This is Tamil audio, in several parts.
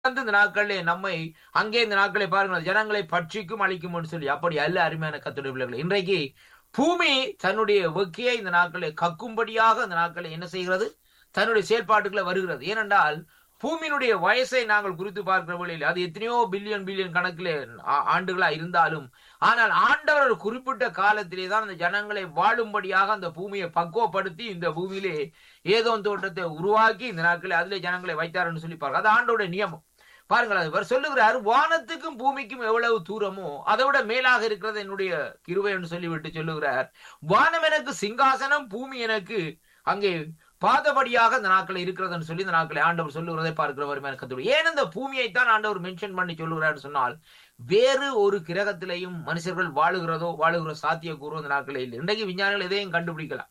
வந்து இந்த நாட்களிலே நம்மை அங்கே இந்த நாட்களை பாருங்கள் ஜனங்களை பட்சிக்கும் அழிக்கும் சொல்லி அப்படி அல்ல அருமையான கத்துடைய பிள்ளைகள் இன்றைக்கு பூமி தன்னுடைய வெக்கியை இந்த நாட்களை கக்கும்படியாக இந்த நாட்களை என்ன செய்கிறது தன்னுடைய செயல்பாட்டுக்குள்ள வருகிறது ஏனென்றால் பூமியினுடைய வயசை நாங்கள் குறித்து பார்க்கிற வழியில் அது எத்தனையோ பில்லியன் பில்லியன் கணக்கில் ஆண்டுகளா இருந்தாலும் ஆனால் ஆண்டவர் ஒரு குறிப்பிட்ட காலத்திலே தான் அந்த ஜனங்களை வாழும்படியாக அந்த பூமியை பக்குவப்படுத்தி இந்த பூமியிலே ஏதோ தோட்டத்தை உருவாக்கி இந்த நாட்களை அதிலே ஜனங்களை வைத்தார்னு சொல்லி பாருங்க அது ஆண்டோட நியமம் பாருங்கள் அவர் சொல்லுகிறார் வானத்துக்கும் பூமிக்கும் எவ்வளவு தூரமோ அதை விட மேலாக இருக்கிறது என்னுடைய கிருவை என்று சொல்லிவிட்டு சொல்லுகிறார் வானம் எனக்கு சிங்காசனம் பூமி எனக்கு அங்கே பாதபடியாக இந்த நாட்கள் இருக்கிறதுன்னு சொல்லி இந்த நாட்களை ஆண்டவர் சொல்லுகிறதை பார்க்கிற வருமான கத்தோடு ஏன் இந்த பூமியை தான் ஆண்டவர் மென்ஷன் பண்ணி சொல்லுகிறார் சொன்னால் வேறு ஒரு கிரகத்திலையும் மனுஷர்கள் வாழுகிறதோ வாழுகிற சாத்திய கூறும் இந்த நாட்களே இல்லை இன்றைக்கு விஞ்ஞானிகள் எதையும் கண்டுபிடிக்கலாம்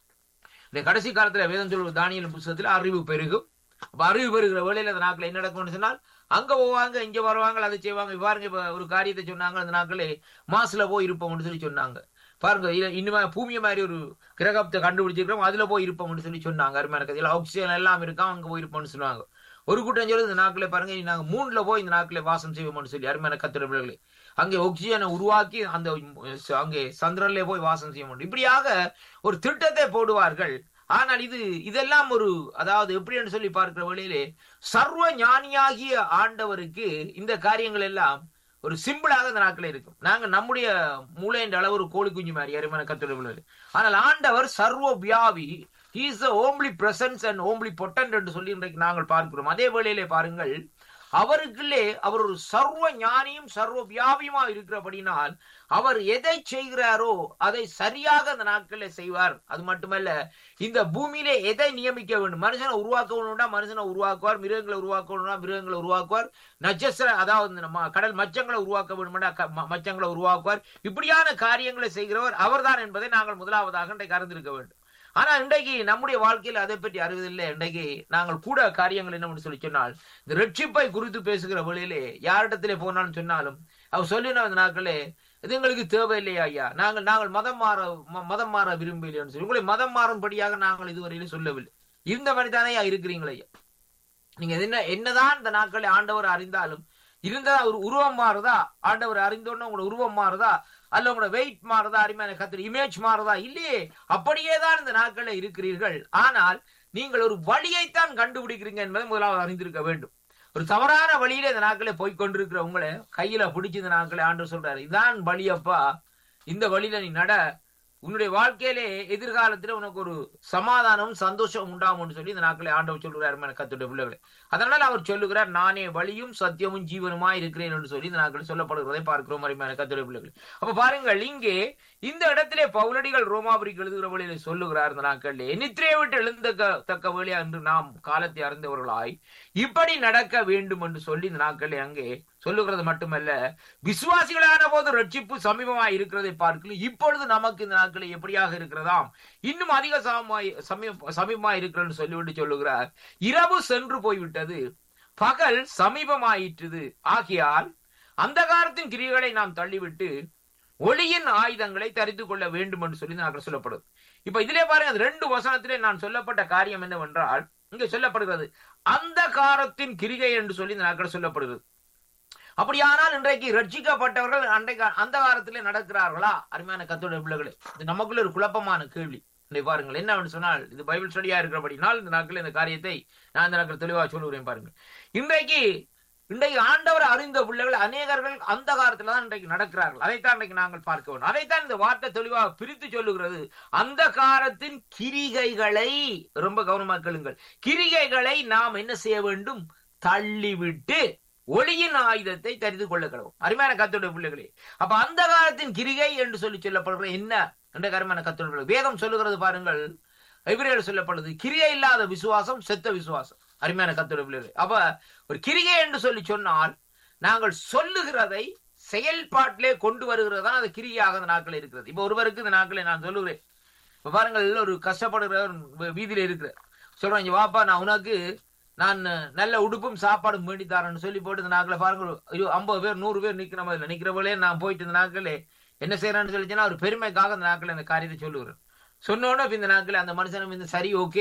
இந்த கடைசி காலத்துல வேதம் சொல்லுற தானியல் புத்தகத்துல அறிவு பெருகும் அப்ப அறிவு பெறுகிற வேலையில அந்த நாட்கள் என்ன நடக்கும்னு சொன்னால் அங்க போவாங்க இங்க வருவாங்க அதை செய்வாங்க பாருங்க இப்ப ஒரு காரியத்தை சொன்னாங்க அந்த நாட்களே மாசுல போய் இருப்போம்னு சொல்லி சொன்னாங்க பாருங்க இனிமே பூமிய மாதிரி ஒரு கிரகத்தை கண்டுபிடிச்சிருக்கிறோம் அதுல போய் இருப்போம்னு சொல்லி சொன்னாங்க அருமையான கதையில் ஆக்சிஜன் எல்லாம் இருக்கான் அங்க போய் இருப்போம்னு சொல்லுவாங்க ஒரு கூட்டம் சொல்லி இந்த நாட்களே பாருங்க நாங்க மூணுல போய் இந்த நாட்களே வாசம் செய்வோம்னு சொல்லி அருமையான கத்திர பிள்ளைகளே அங்கே ஆக்சிஜனை உருவாக்கி அந்த அங்கே சந்திரன்ல போய் வாசம் செய்ய முடியும் இப்படியாக ஒரு திட்டத்தை போடுவார்கள் ஆனால் இது இதெல்லாம் ஒரு அதாவது எப்படின்னு சொல்லி பார்க்கிற வழியிலே சர்வ ஞானியாகிய ஆண்டவருக்கு இந்த காரியங்கள் எல்லாம் ஒரு சிம்பிளாக இந்த நாட்கள் இருக்கும் நாங்க நம்முடைய மூளைன்ற அளவு ஒரு கோழி குஞ்சு மாதிரி அருமையான கத்துடைய ஆனால் ஆண்டவர் சர்வ வியாபி is omnipresence and omnipotent என்று சொல்லி இன்றைக்கு நாங்கள் பார்க்கிறோம் அதே வேளையிலே பாருங்கள் அவருக்குள்ளே அவர் ஒரு சர்வ ஞானியும் சர்வ வியாபியுமா இருக்கிறபடினால் அவர் எதை செய்கிறாரோ அதை சரியாக அந்த நாட்களில் செய்வார் அது மட்டுமல்ல இந்த பூமியிலே எதை நியமிக்க வேண்டும் மனுஷனை உருவாக்க வேணும்னா மனுஷனை உருவாக்குவார் மிருகங்களை உருவாக்க வேணும்னா மிருகங்களை உருவாக்குவார் நட்சத்திர அதாவது நம்ம கடல் மச்சங்களை உருவாக்க வேண்டும்னா மச்சங்களை உருவாக்குவார் இப்படியான காரியங்களை செய்கிறவர் அவர்தான் என்பதை நாங்கள் முதலாவதாக இன்றைக்கு அறிந்திருக்க வேண்டும் ஆனா இன்றைக்கு நம்முடைய வாழ்க்கையில் அதை பற்றி அறிவதில்லை இன்றைக்கு நாங்கள் கூட காரியங்கள் என்ன சொல்லி சொன்னால் இந்த ரட்சிப்பை குறித்து பேசுகிற வழியிலே யாரிடத்திலே போனாலும் சொன்னாலும் அவர் சொல்லின அந்த நாட்களே இது எங்களுக்கு தேவையில்லையா ஐயா நாங்கள் நாங்கள் மதம் மாற மதம் மாற விரும்பலைன்னு சொல்லி உங்களை மதம் மாறும்படியாக நாங்கள் இதுவரையிலும் சொல்லவில்லை இருந்த மாதிரி தானே இருக்கிறீங்களே ஐயா நீங்க என்ன என்னதான் இந்த நாட்களை ஆண்டவர் அறிந்தாலும் இருந்தா ஒரு உருவம் மாறுதா ஆண்டவர் அறிந்தோன்னு உங்களோட உருவம் மாறுதா அல்ல உங்களோட வெயிட் மாறுதா அருமையான கத்திர இமேஜ் மாறுதா இல்லையே அப்படியே தான் இந்த நாட்களில் இருக்கிறீர்கள் ஆனால் நீங்கள் ஒரு வழியைத்தான் கண்டுபிடிக்கிறீங்க என்பதை முதலாவது அறிந்திருக்க வேண்டும் ஒரு தவறான வழியில இந்த நாட்களே போய் கொண்டிருக்கிற உங்களை கையில பிடிச்சி இந்த நாட்களை ஆண்டு சொல்றாரு இதான் வழியப்பா இந்த வழியில நீ நட உன்னுடைய வாழ்க்கையிலே எதிர்காலத்துல உனக்கு ஒரு சமாதானமும் சந்தோஷம் உண்டாகும்னு சொல்லி இந்த நாட்களை ஆண்டவர் சொல்கிறார் கத்துடைய பிள்ளைகளை அதனால அவர் சொல்லுகிறார் நானே வழியும் சத்தியமும் ஜீவனுமா இருக்கிறேன் என்று சொல்லி இந்த நாட்கள் சொல்லப்படுகிறதை பார்க்கிறோம் அருமையான கத்துடைய பிள்ளைகள் அப்ப பாருங்கள் இங்கே இந்த இடத்திலே பவுலடிகள் ரோமாபுரிக்கு எழுதுகிற வழியில சொல்லுகிறார் இந்த நாட்களிலே நித்திரையை விட்டு எழுந்த தக்க வழியா என்று நாம் காலத்தை அறிந்தவர்களாய் இப்படி நடக்க வேண்டும் என்று சொல்லி இந்த நாட்களிலே அங்கே சொல்லுகிறது மட்டுமல்ல விசுவாசிகளான போது ரட்சிப்பு சமீபமாய் இருக்கிறதை பார்க்கல இப்பொழுது நமக்கு இந்த நாட்களில் எப்படியாக இருக்கிறதாம் இன்னும் அதிக சமமாய் சமீபமாய் இருக்கிறன்னு சொல்லிவிட்டு சொல்லுகிறார் இரவு சென்று போய்விட்டது பகல் சமீபமாயிற்றது ஆகியால் அந்த காலத்தின் கிரிகளை நாம் தள்ளிவிட்டு ஒளியின் ஆயுதங்களை தரித்து கொள்ள வேண்டும் என்று சொல்லி நாங்கள் சொல்லப்படுது இப்ப இதிலே பாருங்க ரெண்டு வசனத்திலே நான் சொல்லப்பட்ட காரியம் என்னவென்றால் இங்க சொல்லப்படுகிறது அந்த காலத்தின் கிரிகை என்று சொல்லி இந்த நாட்கள் சொல்லப்படுகிறது அப்படியானால் இன்றைக்கு ரட்சிக்கப்பட்டவர்கள் அன்றைக்கு அந்த காலத்திலே நடக்கிறார்களா அருமையான கத்தோட பிள்ளைகளே இது நமக்குள்ள ஒரு குழப்பமான கேள்வி பாருங்கள் என்ன சொன்னால் இது பைபிள் ஸ்டடியா இருக்கிறபடினால் இந்த நாட்கள் இந்த காரியத்தை நான் இந்த நாட்கள் தெளிவாக சொல்லுகிறேன் பாருங்கள் இன்றைக்கு இன்றைக்கு ஆண்டவர் அறிந்த பிள்ளைகள் அநேகர்கள் அந்த காலத்துல தான் இன்றைக்கு நடக்கிறார்கள் அதைத்தான் இன்றைக்கு நாங்கள் பார்க்க வேண்டும் அதைத்தான் இந்த வார்த்தை தெளிவாக பிரித்து சொல்லுகிறது அந்த காலத்தின் கிரிகைகளை ரொம்ப கவனமா கேளுங்கள் கிரிகைகளை நாம் என்ன செய்ய வேண்டும் தள்ளிவிட்டு ஒளியின் ஆயுதத்தை தெரிந்து கொள்ள கடவும் அருமையான கத்தோட பிள்ளைகளே அப்ப அந்த காலத்தின் கிரிகை என்று சொல்லி சொல்லப்படுற என்ன என்ற கருமையான கத்தோட வேதம் சொல்லுகிறது பாருங்கள் எபிரேல் சொல்லப்படுது கிரியை இல்லாத விசுவாசம் செத்த விசுவாசம் அருமையான கத்தோட பிள்ளைகளே அப்ப ஒரு கிரிகை என்று சொல்லி சொன்னால் நாங்கள் சொல்லுகிறதை செயல்பாட்டிலே கொண்டு வருகிறது தான் அது கிரியாக அந்த நாட்கள் இருக்கிறது இப்ப ஒருவருக்கு இந்த நாட்களை நான் சொல்லுகிறேன் இப்ப பாருங்கள் ஒரு கஷ்டப்படுகிறவர் வீதியில இருக்கிறார் சொல்றேன் இங்க வாப்பா நான் உனக்கு நான் நல்ல உடுப்பும் சாப்பாடும் வேண்டி தரேன்னு சொல்லி போட்டு இந்த நாட்களை பாருங்க ஐம்பது பேர் நூறு பேர் நிக்கிற மாதிரி நிக்கிறவளே நான் போயிட்டு இந்த நாட்களே என்ன செய்யறான்னு சொல்லிச்சுன்னா ஒரு பெருமைக்காக இந்த நாட்கள் அந்த காரியத்தை சொல்லுகிறேன் சொன்னோட இந்த நாட்கள் அந்த மனுஷனும் இந்த சரி ஓகே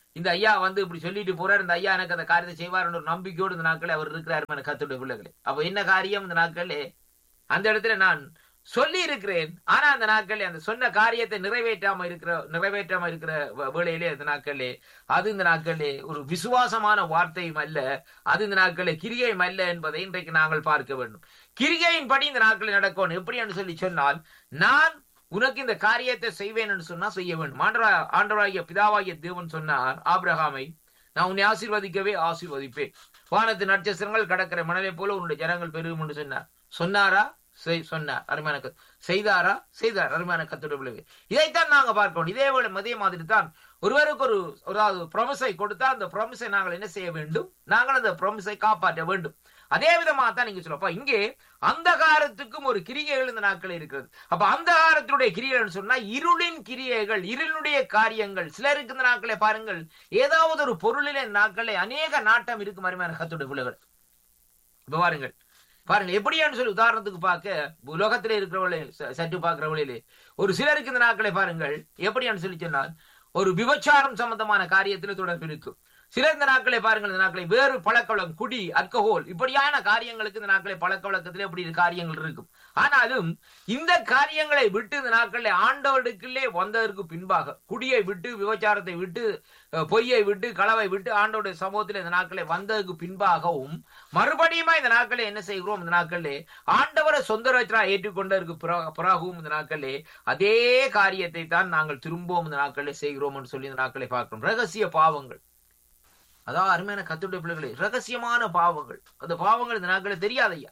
இந்த ஐயா வந்து இப்படி சொல்லிட்டு போறாரு இந்த ஐயா எனக்கு அந்த காரியத்தை செய்வார்னு ஒரு நம்பிக்கையோடு இந்த நாட்களே அவர் இருக்கிறார் என கத்துடைய பிள்ளைகளே அப்ப என்ன காரியம் இந்த நாட்களே அந்த இடத்துல நான் சொல்லி இருக்கிறேன் ஆனா அந்த நாட்களே அந்த சொன்ன காரியத்தை நிறைவேற்றாம இருக்கிற நிறைவேற்றாம இருக்கிற வ- வேளையிலே இந்த நாட்களே அது இந்த நாட்களே ஒரு விசுவாசமான வார்த்தையும் அல்ல அது இந்த நாட்களே கிரிகையும் அல்ல என்பதை இன்றைக்கு நாங்கள் பார்க்க வேண்டும் கிரிகையின் படி இந்த நாட்களில் நடக்கணும் எப்படி என்று சொல்லி சொன்னால் நான் உனக்கு இந்த காரியத்தை செய்வேன் என்று சொன்னா செய்ய வேண்டும் ஆண்டவரா ஆண்டவராகிய பிதாவாகிய தேவன் சொன்னார் ஆபிரகாமை நான் உன்னை ஆசீர்வதிக்கவே ஆசீர்வதிப்பேன் வானத்து நட்சத்திரங்கள் கடற்கரை மணலை போல உன்னுடைய ஜனங்கள் பெருகும் என்று சொன்னார் சொன்னாரா செய்- சொன்னார் அருமையான கத்து செய்தாரா செய்தார் அருமையான கத்துடைய பிள்ளைகள் இதைத்தான் நாங்க பார்க்கணும் இதே போல அதே மாதிரி தான் ஒருவருக்கு ஒரு அதாவது ப்ரொமிஸை கொடுத்தா அந்த ப்ரொமிஸை நாங்கள் என்ன செய்ய வேண்டும் நாங்கள் அந்த ப்ரொமிஸை காப்பாற்ற வேண்டும் அதே விதமாக தான் நீங்க சொல்லப்பா இங்கே அந்தகாரத்துக்கும் ஒரு கிரியைகள் இந்த நாட்கள் இருக்கிறது அப்ப அந்தகாரத்தினுடைய கிரியைகள் சொன்னா இருளின் கிரியைகள் இருளுடைய காரியங்கள் சிலருக்கு இந்த நாட்களை பாருங்கள் ஏதாவது ஒரு பொருளிலே இந்த நாட்களே அநேக நாட்டம் இருக்கும் அருமையான கத்துடைய பிள்ளைகள் இப்ப பாருங்கள் பாருங்க எப்படியான்னு சொல்லி உதாரணத்துக்கு பார்க்க உலகத்திலே இருக்கிறவர்களே ச- சற்று பார்க்கிறவர்களே ஒரு சிலருக்கு இந்த நாட்களை பாருங்கள் எப்படியான்னு சொல்லி சொன்னால் ஒரு விபச்சாரம் சம்பந்தமான காரியத்தில் தொடர்பு இருக்கும் சிலர் இந்த நாட்களை பாருங்கள் இந்த நாட்களை வேறு பழக்கவழக்கம் குடி அல்கஹோல் இப்படியான காரியங்களுக்கு இந்த நாட்களை பழக்க வழக்கத்தில் இப்படி காரியங்கள் இருக்கும் ஆனாலும் இந்த காரியங்களை விட்டு இந்த நாட்களில் ஆண்டவருக்குள்ளே வந்ததற்கு பின்பாக குடியை விட்டு விபச்சாரத்தை விட்டு அஹ், பொய்யை விட்டு களவை விட்டு ஆண்டவருடைய சமூகத்தில் இந்த நாட்களை வந்ததற்கு பின்பாகவும் மறுபடியுமா இந்த நாட்களை என்ன செய்கிறோம் இந்த நாட்களிலே ஆண்டவரை சொந்த ரச்சனா ஏற்றுக்கொண்டதற்கு பிற- பிறகும் இந்த நாட்களிலே அதே காரியத்தை தான் நாங்கள் திரும்பவும் இந்த நாட்களிலே செய்கிறோம் என்று சொல்லி இந்த நாட்களை பார்க்கிறோம் ரகசிய பாவங்கள் அதாவது அருமையான கத்துடைய பிள்ளைகளே ரகசியமான பாவங்கள் அந்த பாவங்கள் இந்த நாட்களில் தெரியாதையா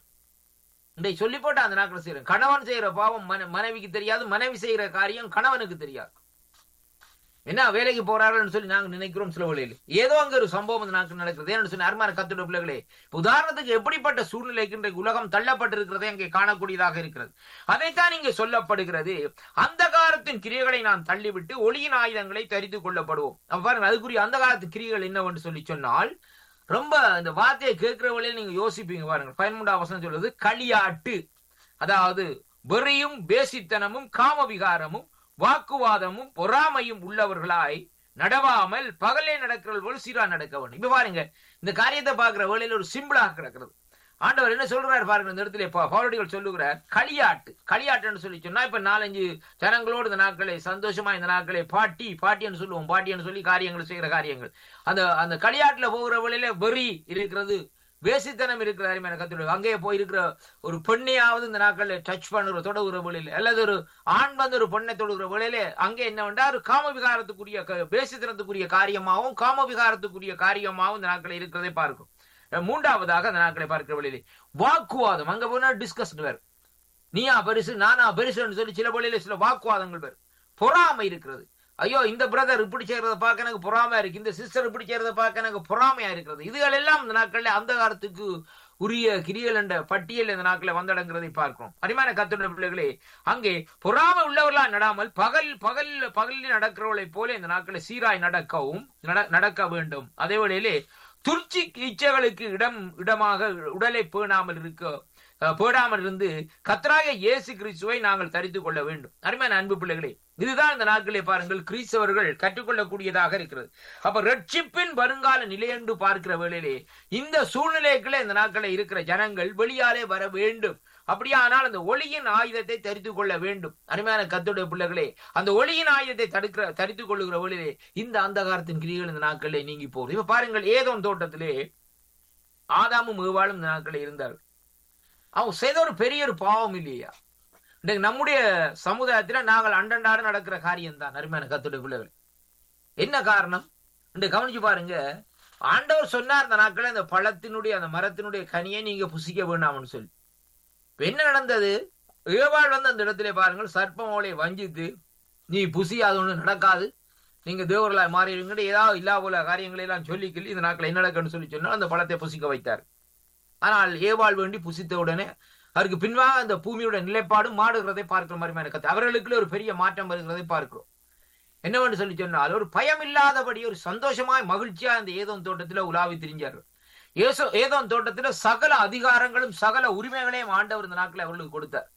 இதை சொல்லி போட்டு அந்த நாட்களை செய்யறேன் கணவன் செய்யற பாவம் மன- மனைவிக்கு தெரியாது மனைவி செய்யற காரியம் கணவனுக்கு தெரியாது என்ன வேலைக்கு போறாருன்னு சொல்லி நாங்க நினைக்கிறோம் சில வழியில் ஏதோ அங்க ஒரு சம்பவம் இந்த நாட்கள் நடக்கிறது ஏன்னு சொல்லி அருமையான கத்துடைய பிள்ளைகளே உதாரணத்துக்கு எப்படிப்பட்ட சூழ்நிலைக்கு இன்றைக்கு உலகம் தள்ளப்பட்டிருக்கிறதே அங்கே காணக்கூடியதாக இருக்கிறது அதைத்தான் இங்கே சொல்லப்படுகிறது அந்த காலத்தின் கிரியைகளை நான் தள்ளிவிட்டு ஒளியின் ஆயுதங்களை தரித்து கொள்ளப்படுவோம் அப்ப பாருங்க அதுக்குரிய அந்த காலத்து கிரியைகள் என்னவென்று சொல்லி சொன்னால் ரொம்ப இந்த வார்த்தையை கேட்கிற வழியில் நீங்க யோசிப்பீங்க பாருங்க பதிமூன்றாம் வசனம் சொல்றது களியாட்டு அதாவது வெறியும் பேசித்தனமும் காமவிகாரமும் வாக்குவாதமும் பொறாமையும் உள்ளவர்களாய் நடவாமல் பகலே நடக்கிறவர்கள் போல் சீரா நடக்க வேண்டும் இப்ப பாருங்க இந்த காரியத்தை பார்க்கிற வேளையில ஒரு சிம்பிளாக கிடக்கிறது ஆண்டவர் என்ன சொல்றாரு பாருங்க இந்த இடத்துல இப்ப பவுலடிகள் சொல்லுகிறார் களியாட்டு களியாட்டுன்னு சொல்லி சொன்னா இப்ப நாலஞ்சு ஜனங்களோடு இந்த நாட்களை சந்தோஷமா இந்த நாட்களை பாட்டி பாட்டின்னு சொல்லுவோம் பாட்டின்னு சொல்லி காரியங்கள் செய்கிற காரியங்கள் அந்த அந்த களியாட்டுல போகிற வழியில வெறி இருக்கிறது வேசித்தனம் இருக்கிற அருமையான கத்துடைய அங்கே போயிருக்கிற ஒரு பெண்ணையாவது இந்த நாட்கள்ல டச் பண்ணுற தொடுகிற வழியில அல்லது ஒரு ஆண் வந்து ஒரு பெண்ணை தொடுகிற வழியில அங்கே என்ன வேண்டா ஒரு காம விகாரத்துக்குரிய க- வேசித்தனத்துக்குரிய காரியமாகவும் காம விகாரத்துக்குரிய காரியமாகவும் இந்த நாட்கள் இருக்கிறதை பார்க்கும் அஹ் மூன்றாவதாக அந்த நாட்களை பார்க்கிற வழியிலே வாக்குவாதம் அங்க போனா டிஸ்கஸ் வேறு நீயா பெருசு நானா பெருசுன்னு சொல்லி சில வழியில சில வாக்குவாதங்கள் வேறு பொறாமை இருக்கிறது ஐயோ இந்த பிரதர் இப்படி செய்யறத பார்க்க எனக்கு பொறாமையா இருக்கு இந்த சிஸ்டர் இப்படி செய்யறத பார்க்க எனக்கு பொறாமையா இருக்கிறது இதுகள் எல்லாம் இந்த நாட்கள்ல அந்த காலத்துக்கு உரிய கிரியல் என்ற பட்டியல் இந்த நாட்களை வந்தடங்கிறதை பார்க்கிறோம் அருமையான கத்துடைய பிள்ளைகளே அங்கே பொறாமை உள்ளவர்களா நடாமல் பகல் பகல் பகலில் நடக்கிறவர்களை போல இந்த நாட்களை சீராய் நடக்கவும் நட- நடக்க வேண்டும் அதே வேளையிலே துர்ச்சி இச்சைகளுக்கு இடம் இடமாக உடலை பேணாமல் இருக்க அஹ், பேணாமல் இருந்து கத்தராக இயேசு கிறிஸ்துவை நாங்கள் தரித்துக் கொள்ள வேண்டும் அருமையான அன்பு பிள்ளைகளே இதுதான் இந்த நாட்களே பாருங்கள் கிறிஸ்தவர்கள் கற்றுக்கொள்ளக்கூடியதாக இருக்கிறது அப்ப ரட்சிப்பின் வருங்கால நிலை என்று பார்க்கிற வேளையிலே இந்த சூழ்நிலைக்குள்ள இந்த நாட்களில் இருக்கிற ஜனங்கள் வெளியாலே வர வேண்டும் அப்படியானால் அந்த ஒளியின் ஆயுதத்தை தரித்துக் கொள்ள வேண்டும் அருமையான கத்துடைய பிள்ளைகளே அந்த ஒளியின் ஆயுதத்தை தடுக்கிற தரித்துக் கொள்ளுகிற வழியிலே இந்த அந்தகாரத்தின் கிரிகள் இந்த நாட்களிலே நீங்கி போகுது இப்ப பாருங்கள் ஏதோன் தோட்டத்திலே ஆதாமும் ஏவாளும் இந்த நாட்களில் இருந்தார்கள் அவங்க செய்த ஒரு பெரிய ஒரு பாவம் இல்லையா இன்றைக்கு நம்முடைய சமுதாயத்துல நாங்கள் அண்டண்டாடு நடக்கிற காரியம் தான் அருமையான கத்துடைய பிள்ளைகள் என்ன காரணம் இன்றைக்கு கவனிச்சு பாருங்க ஆண்டவர் சொன்னார் அந்த நாட்களில் அந்த பழத்தினுடைய அந்த மரத்தினுடைய கனியை நீங்க புசிக்க வேண்டாம்னு சொல்லி இப்ப என்ன நடந்தது ஏவாள் வந்து அந்த இடத்துல பாருங்கள் சர்ப்பம் அவளை வஞ்சித்து நீ புசி அது ஒண்ணு நடக்காது நீங்க தேவர்களாய் மாறிடுங்க ஏதாவது இல்லா போல காரியங்களை எல்லாம் சொல்லி கிள்ளி இந்த நாட்கள் என்ன நடக்குன்னு சொல்லி சொன்னால் அந்த பழத்தை புசிக்க வைத்தார் ஆனால் ஏவாள் வேண்டி புசித்த உடனே அதற்கு பின்பாக அந்த பூமியோட நிலைப்பாடு மாடுகிறதை பார்க்கிற மாதிரி எனக்கு அவர்களுக்குள்ள ஒரு பெரிய மாற்றம் வருகிறதை பார்க்கிறோம் என்னவென்று சொல்லி சொன்னால் ஒரு பயம் இல்லாதபடி ஒரு சந்தோஷமாய் மகிழ்ச்சியா அந்த ஏதோன் தோட்டத்துல உலாவி திரிஞ்சார்கள் ஏசோ ஏதோன் தோட்டத்துல சகல அதிகாரங்களும் சகல உரிமைகளையும் ஆண்டவர் இந்த நாட்களை அவர்களுக்கு கொடுத்தார்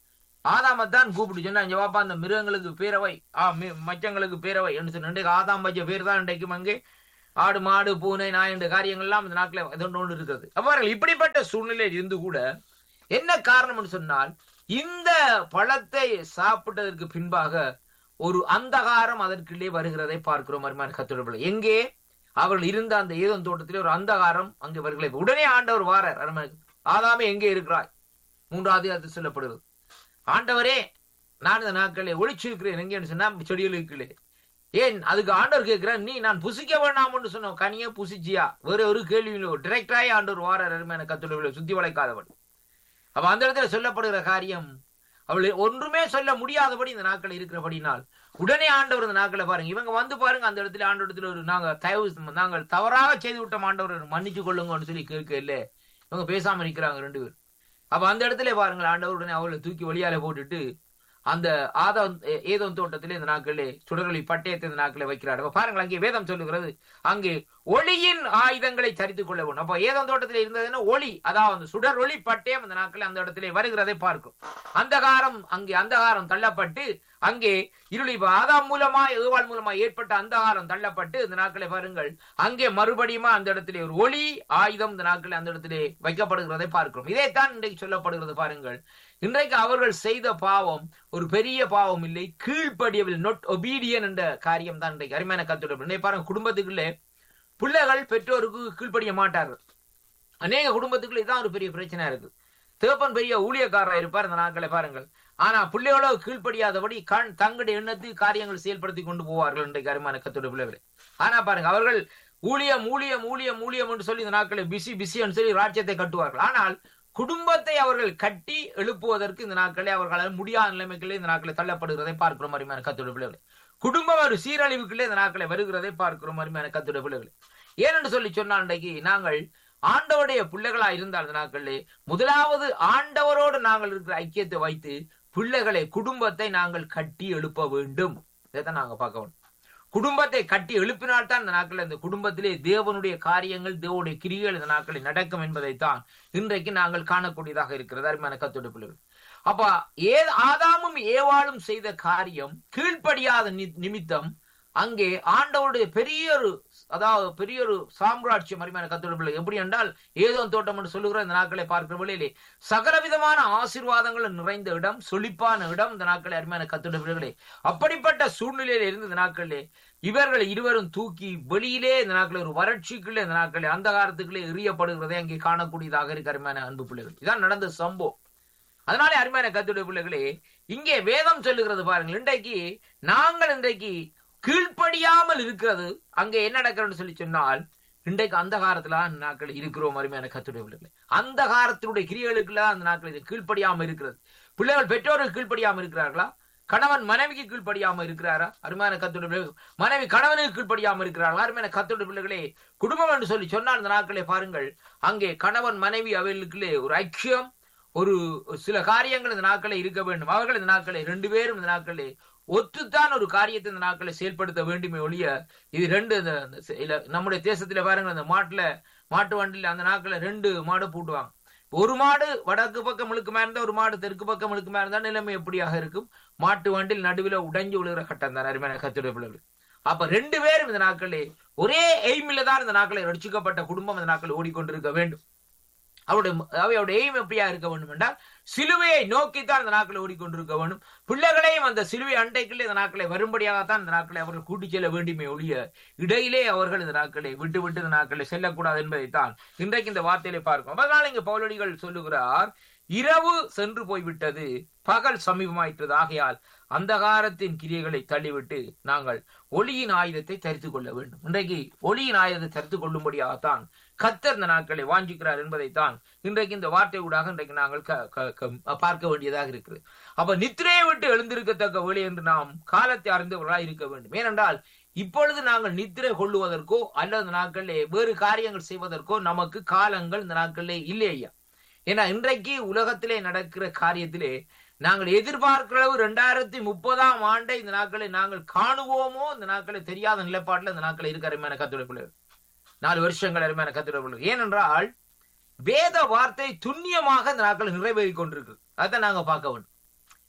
ஆதாமத்தான் கூப்பிட்டு சொன்னா இங்க வாப்பா அந்த மிருகங்களுக்கு பேரவை ஆ மி- மச்சங்களுக்கு பேரவை என்று சொன்ன இன்றைக்கு ஆதாம் வச்ச பேர் தான் இன்றைக்கும் அங்கே ஆடு மாடு பூனை நாய் என்ற காரியங்கள் எல்லாம் இந்த நாட்டில் இதொன்று ஒன்று இருக்கிறது அப்ப பாருங்கள் இப்படிப்பட்ட சூழ்நிலையில் இருந்து கூட என்ன காரணம்னு சொன்னால் இந்த பழத்தை சாப்பிட்டதற்கு பின்பாக ஒரு அந்தகாரம் அதற்குள்ளே வருகிறதை பார்க்கிறோம் அருமையான கத்துடப்பிள்ளை எங்கே அவர்கள் இருந்த அந்த ஏதன் தோட்டத்திலே ஒரு அந்தகாரம் அங்கே வருகளை உடனே ஆண்டவர் வாரார் அருமையான ஆதாமே எங்கே இருக்கிறாய் மூன்றாவது அது சொல்லப்படுகிறது ஆண்டவரே நான் இந்த நாட்களை ஒளிச்சிருக்கிறேன் எங்கேன்னு சொன்னா செடிகளுக்குள்ளே ஏன் அதுக்கு ஆண்டவர் கேட்கிறார் நீ நான் புசிக்க வேண்டாம்னு சொன்ன கனியை புசிச்சியா வேற ஒரு கேள்வியிலோ டிரெக்டாயே ஆண்டவர் வாரார் அருமையான கத்துடப்பிள்ளை சுத்தி வளைக்காதவன் அப்ப அந்த இடத்துல சொல்லப்படுகிற காரியம் அவள் ஒன்றுமே சொல்ல முடியாதபடி இந்த நாட்கள் இருக்கிறபடினால் உடனே ஆண்டவர் இந்த நாட்களை பாருங்க இவங்க வந்து பாருங்க அந்த இடத்துல ஆண்டு இடத்துல ஒரு நாங்க தயவு நாங்கள் தவறாக செய்து விட்டோம் ஆண்டவர் மன்னிச்சு கொள்ளுங்கன்னு சொல்லி கேட்க இல்ல இவங்க பேசாம நிக்கிறாங்க ரெண்டு பேர் அப்ப அந்த இடத்துல பாருங்கள் ஆண்டவர் உடனே அவளை தூக்கி வெளியால போட்டுட்டு அந்த ஆதம் ஏதோ தோட்டத்திலே இந்த நாட்களே சுடரொளி பட்டயத்தை இந்த நாட்களை வைக்கிறார் அப்ப பாருங்கள் அங்கே வேதம் சொல்லுகிறது அங்கே ஒளியின் ஆயுதங்களை தரித்துக் கொள்ள வேண்டும் அப்ப ஏதோ தோட்டத்தில் இருந்ததுன்னா ஒளி அதாவது சுடர் ஒளி பட்டயம் அந்த நாட்களில் அந்த இடத்திலே வருகிறதை பார்க்கும் அந்தகாரம் அங்கே அந்தகாரம் தள்ளப்பட்டு அங்கே இருளி ஆதாம் மூலமா ஏவாள் மூலமா ஏற்பட்ட அந்தகாரம் தள்ளப்பட்டு இந்த நாட்களை பாருங்கள் அங்கே மறுபடியுமா அந்த இடத்திலே ஒரு ஒளி ஆயுதம் இந்த நாட்களில் அந்த இடத்திலே வைக்கப்படுகிறதை பார்க்கிறோம் இதைத்தான் இன்றைக்கு சொல்லப்படுகிறது பாருங்கள் இன்றைக்கு அவர்கள் செய்த பாவம் ஒரு பெரிய பாவம் இல்லை கீழ்ப்படியவில் நொட் ஒபீடியன் என்ற காரியம் தான் இன்றைக்கு அருமையான கத்துடைய இன்னைக்கு பாருங்க குடும்பத்துக்குள்ளே பிள்ளைகள் பெற்றோருக்கு கீழ்ப்படிய மாட்டார்கள் அநேக குடும்பத்துக்குள்ள இதான் ஒரு பெரிய பிரச்சனை இருக்கு தேப்பன் பெரிய ஊழியக்காரராக இருப்பார் இந்த நாட்களை பாருங்கள் ஆனா பிள்ளைகளோ கீழ்ப்படியாதபடி கண் தங்களுடைய எண்ணத்து காரியங்கள் செயல்படுத்தி கொண்டு போவார்கள் இன்றைக்கு அருமையான கத்துடைய பிள்ளைகளை ஆனா பாருங்க அவர்கள் ஊழியம் ஊழியம் ஊழியம் ஊழியம் என்று சொல்லி இந்த நாட்களை பிஸி பிஸின்னு சொல்லி ராஜ்யத்தை கட்டுவார்கள் ஆனால் குடும்பத்தை அவர்கள் கட்டி எழுப்புவதற்கு இந்த நாட்களே அவர்களால் முடியாத நிலைமைகளே இந்த நாட்களை தள்ளப்படுகிறதை பார்க்கிறோம் அருமையான கத்துடைய பிள்ளைகளை குடும்பம் ஒரு சீரழிவுக்குள்ளே இந்த நாட்களை வருகிறதை பார்க்கிறோம் அருமையான கத்துடைய பிள்ளைகளை ஏனென்று சொல்லி சொன்னால் இன்றைக்கு நாங்கள் ஆண்டவருடைய பிள்ளைகளா இருந்தால் இந்த நாட்களிலே முதலாவது ஆண்டவரோடு நாங்கள் இருக்கிற ஐக்கியத்தை வைத்து பிள்ளைகளை குடும்பத்தை நாங்கள் கட்டி எழுப்ப வேண்டும் இதைத்தான் நாங்க பார்க்க வேண்டும் குடும்பத்தை கட்டி எழுப்பினால்தான் இந்த நாட்கள் இந்த குடும்பத்திலே தேவனுடைய காரியங்கள் தேவனுடைய கிரிகள் இந்த நாட்களில் நடக்கும் என்பதைத்தான் இன்றைக்கு நாங்கள் காணக்கூடியதாக இருக்கிறது அருமையான கத்தோட பிள்ளைகள் அப்ப ஏ ஆதாமும் ஏவாளும் செய்த காரியம் கீழ்ப்படியாத நிமித்தம் அங்கே ஆண்டவருடைய பெரிய ஒரு அதாவது பெரிய ஒரு சாம்ராட்சியம் அருமையான கத்தோட பிள்ளை எப்படி என்றால் ஏதோ தோட்டம் என்று சொல்லுகிற இந்த நாட்களை பார்க்கிற வழியிலே சகலவிதமான ஆசீர்வாதங்கள் நிறைந்த இடம் சொலிப்பான இடம் இந்த நாட்களை அருமையான கத்தோட பிள்ளைகளே அப்படிப்பட்ட சூழ்நிலையில இருந்து இந்த நாட்களிலே இவர்கள் இருவரும் தூக்கி வெளியிலே இந்த நாட்களில் ஒரு வறட்சிக்குள்ளே இந்த நாட்களில் அந்த காலத்துக்குள்ளே எறியப்படுகிறதை அங்கே காணக்கூடியதாக இருக்கு அருமையான அன்பு பிள்ளைகள் இதான் நடந்த சம்பவம் அதனாலே அருமையான கத்துடைய பிள்ளைகளே இங்கே வேதம் சொல்லுகிறது பாருங்கள் இன்றைக்கு நாங்கள் இன்றைக்கு கீழ்ப்படியாமல் இருக்கிறது அங்கே என்ன நடக்கிறன்னு சொல்லி சொன்னால் இன்றைக்கு அந்த காலத்துல நாட்கள் இருக்கிறோம் அருமையான கத்துடைய பிள்ளைகளை அந்த காலத்தினுடைய கிரியைகளுக்குள்ள அந்த நாட்கள் கீழ்ப்படியாம இருக்கிறது பிள்ளைகள் பெற்றோருக்கு கீழ்ப்படியாம இருக்கிறார்களா கணவன் மனைவிக்கு கீழ்ப்படியாம இருக்கிறாரா அருமையான கத்துடைய பிள்ளைகள் மனைவி கணவனுக்கு கீழ்ப்படியாம இருக்கிறார்களா அருமையான கத்துடைய பிள்ளைகளே குடும்பம் என்று சொல்லி சொன்னால் அந்த நாட்களே பாருங்கள் அங்கே கணவன் மனைவி அவைகளுக்குள்ளே ஒரு ஐக்கியம் ஒரு சில காரியங்கள் இந்த நாட்களே இருக்க வேண்டும் அவர்கள் இந்த நாட்களே ரெண்டு பேரும் இந்த நாட்களே ஒத்துத்தான் ஒரு காரியத்தை இந்த நாட்களை செயல்படுத்த வேண்டுமே ஒழிய இது ரெண்டு நம்முடைய தேசத்துல பாருங்க அந்த மாட்டுல மாட்டு வண்டியில அந்த நாட்கள ரெண்டு மாடு பூட்டுவாங்க ஒரு மாடு வடக்கு பக்கம் இழுக்குமா இருந்தா ஒரு மாடு தெற்கு பக்கம் இழுக்குமா இருந்தா நிலைமை எப்படியாக இருக்கும் மாட்டு வண்டியில் நடுவில் உடைஞ்சு விழுகிற கட்டம் தான் அருமையான கத்துடைய பிள்ளைகள் அப்ப ரெண்டு பேரும் இந்த நாட்களே ஒரே எய்மில தான் இந்த நாட்களை ரட்சிக்கப்பட்ட குடும்பம் இந்த நாட்கள் ஓடிக்கொண்டிருக்க வேண்டும் அவருடைய அவையோட எய்ம் எப்படியா இருக்க வேண்டும் என்றால் சிலுவையை நோக்கித்தான் இந்த நாட்களை ஓடிக்கொண்டிருக்க வேண்டும் பிள்ளைகளையும் அந்த சிலுவை அண்டைக்குள்ளே இந்த நாட்களை வரும்படியாகத்தான் இந்த நாட்களை அவர்கள் கூட்டிச் செல்ல வேண்டுமே ஒழிய இடையிலே அவர்கள் இந்த நாட்களை விட்டு விட்டு இந்த நாட்களை செல்லக்கூடாது என்பதைத்தான் இன்றைக்கு இந்த வார்த்தையிலே பார்க்கும் அதனால் இங்கு பௌலடிகள் சொல்லுகிறார் இரவு சென்று போய்விட்டது பகல் சமீபமாயிட்டது ஆகையால் அந்தகாரத்தின் கிரியைகளை தள்ளிவிட்டு நாங்கள் ஒளியின் ஆயுதத்தை தரித்துக் கொள்ள வேண்டும் இன்றைக்கு ஒளியின் ஆயுதத்தை தரித்துக் கொள்ளும்படியாகத்தான் கத்தர் இந்த நாட்களை வாஞ்சிக்கிறார் என்பதைத்தான் இன்றைக்கு இந்த வார்த்தை ஊடாக இன்றைக்கு நாங்கள் பார்க்க வேண்டியதாக இருக்குது அப்ப நித்திரையை விட்டு எழுந்திருக்கத்தக்க வேலை என்று நாம் காலத்தை அறிந்தவர்களாக இருக்க வேண்டும் ஏனென்றால் இப்பொழுது நாங்கள் நித்திரை கொள்ளுவதற்கோ அல்லது நாட்களிலே வேறு காரியங்கள் செய்வதற்கோ நமக்கு காலங்கள் இந்த நாட்களிலே இல்லை ஐயா ஏன்னா இன்றைக்கு உலகத்திலே நடக்கிற காரியத்திலே நாங்கள் எதிர்பார்க்கிற அளவு ரெண்டாயிரத்தி முப்பதாம் ஆண்டை இந்த நாட்களை நாங்கள் காணுவோமோ இந்த நாட்களை தெரியாத நிலைப்பாட்டில் இந்த நாட்கள் இருக்க அருமையான கத்துடைய பிள்ளைகள் நாலு வருஷங்கள் அருமையான கத்துடைய பிள்ளைகள் ஏனென்றால் வேத வார்த்தை துண்ணியமாக இந்த நாட்கள் நிறைவேறி கொண்டிருக்கு அதான் நாங்க பார்க்க வேண்டும்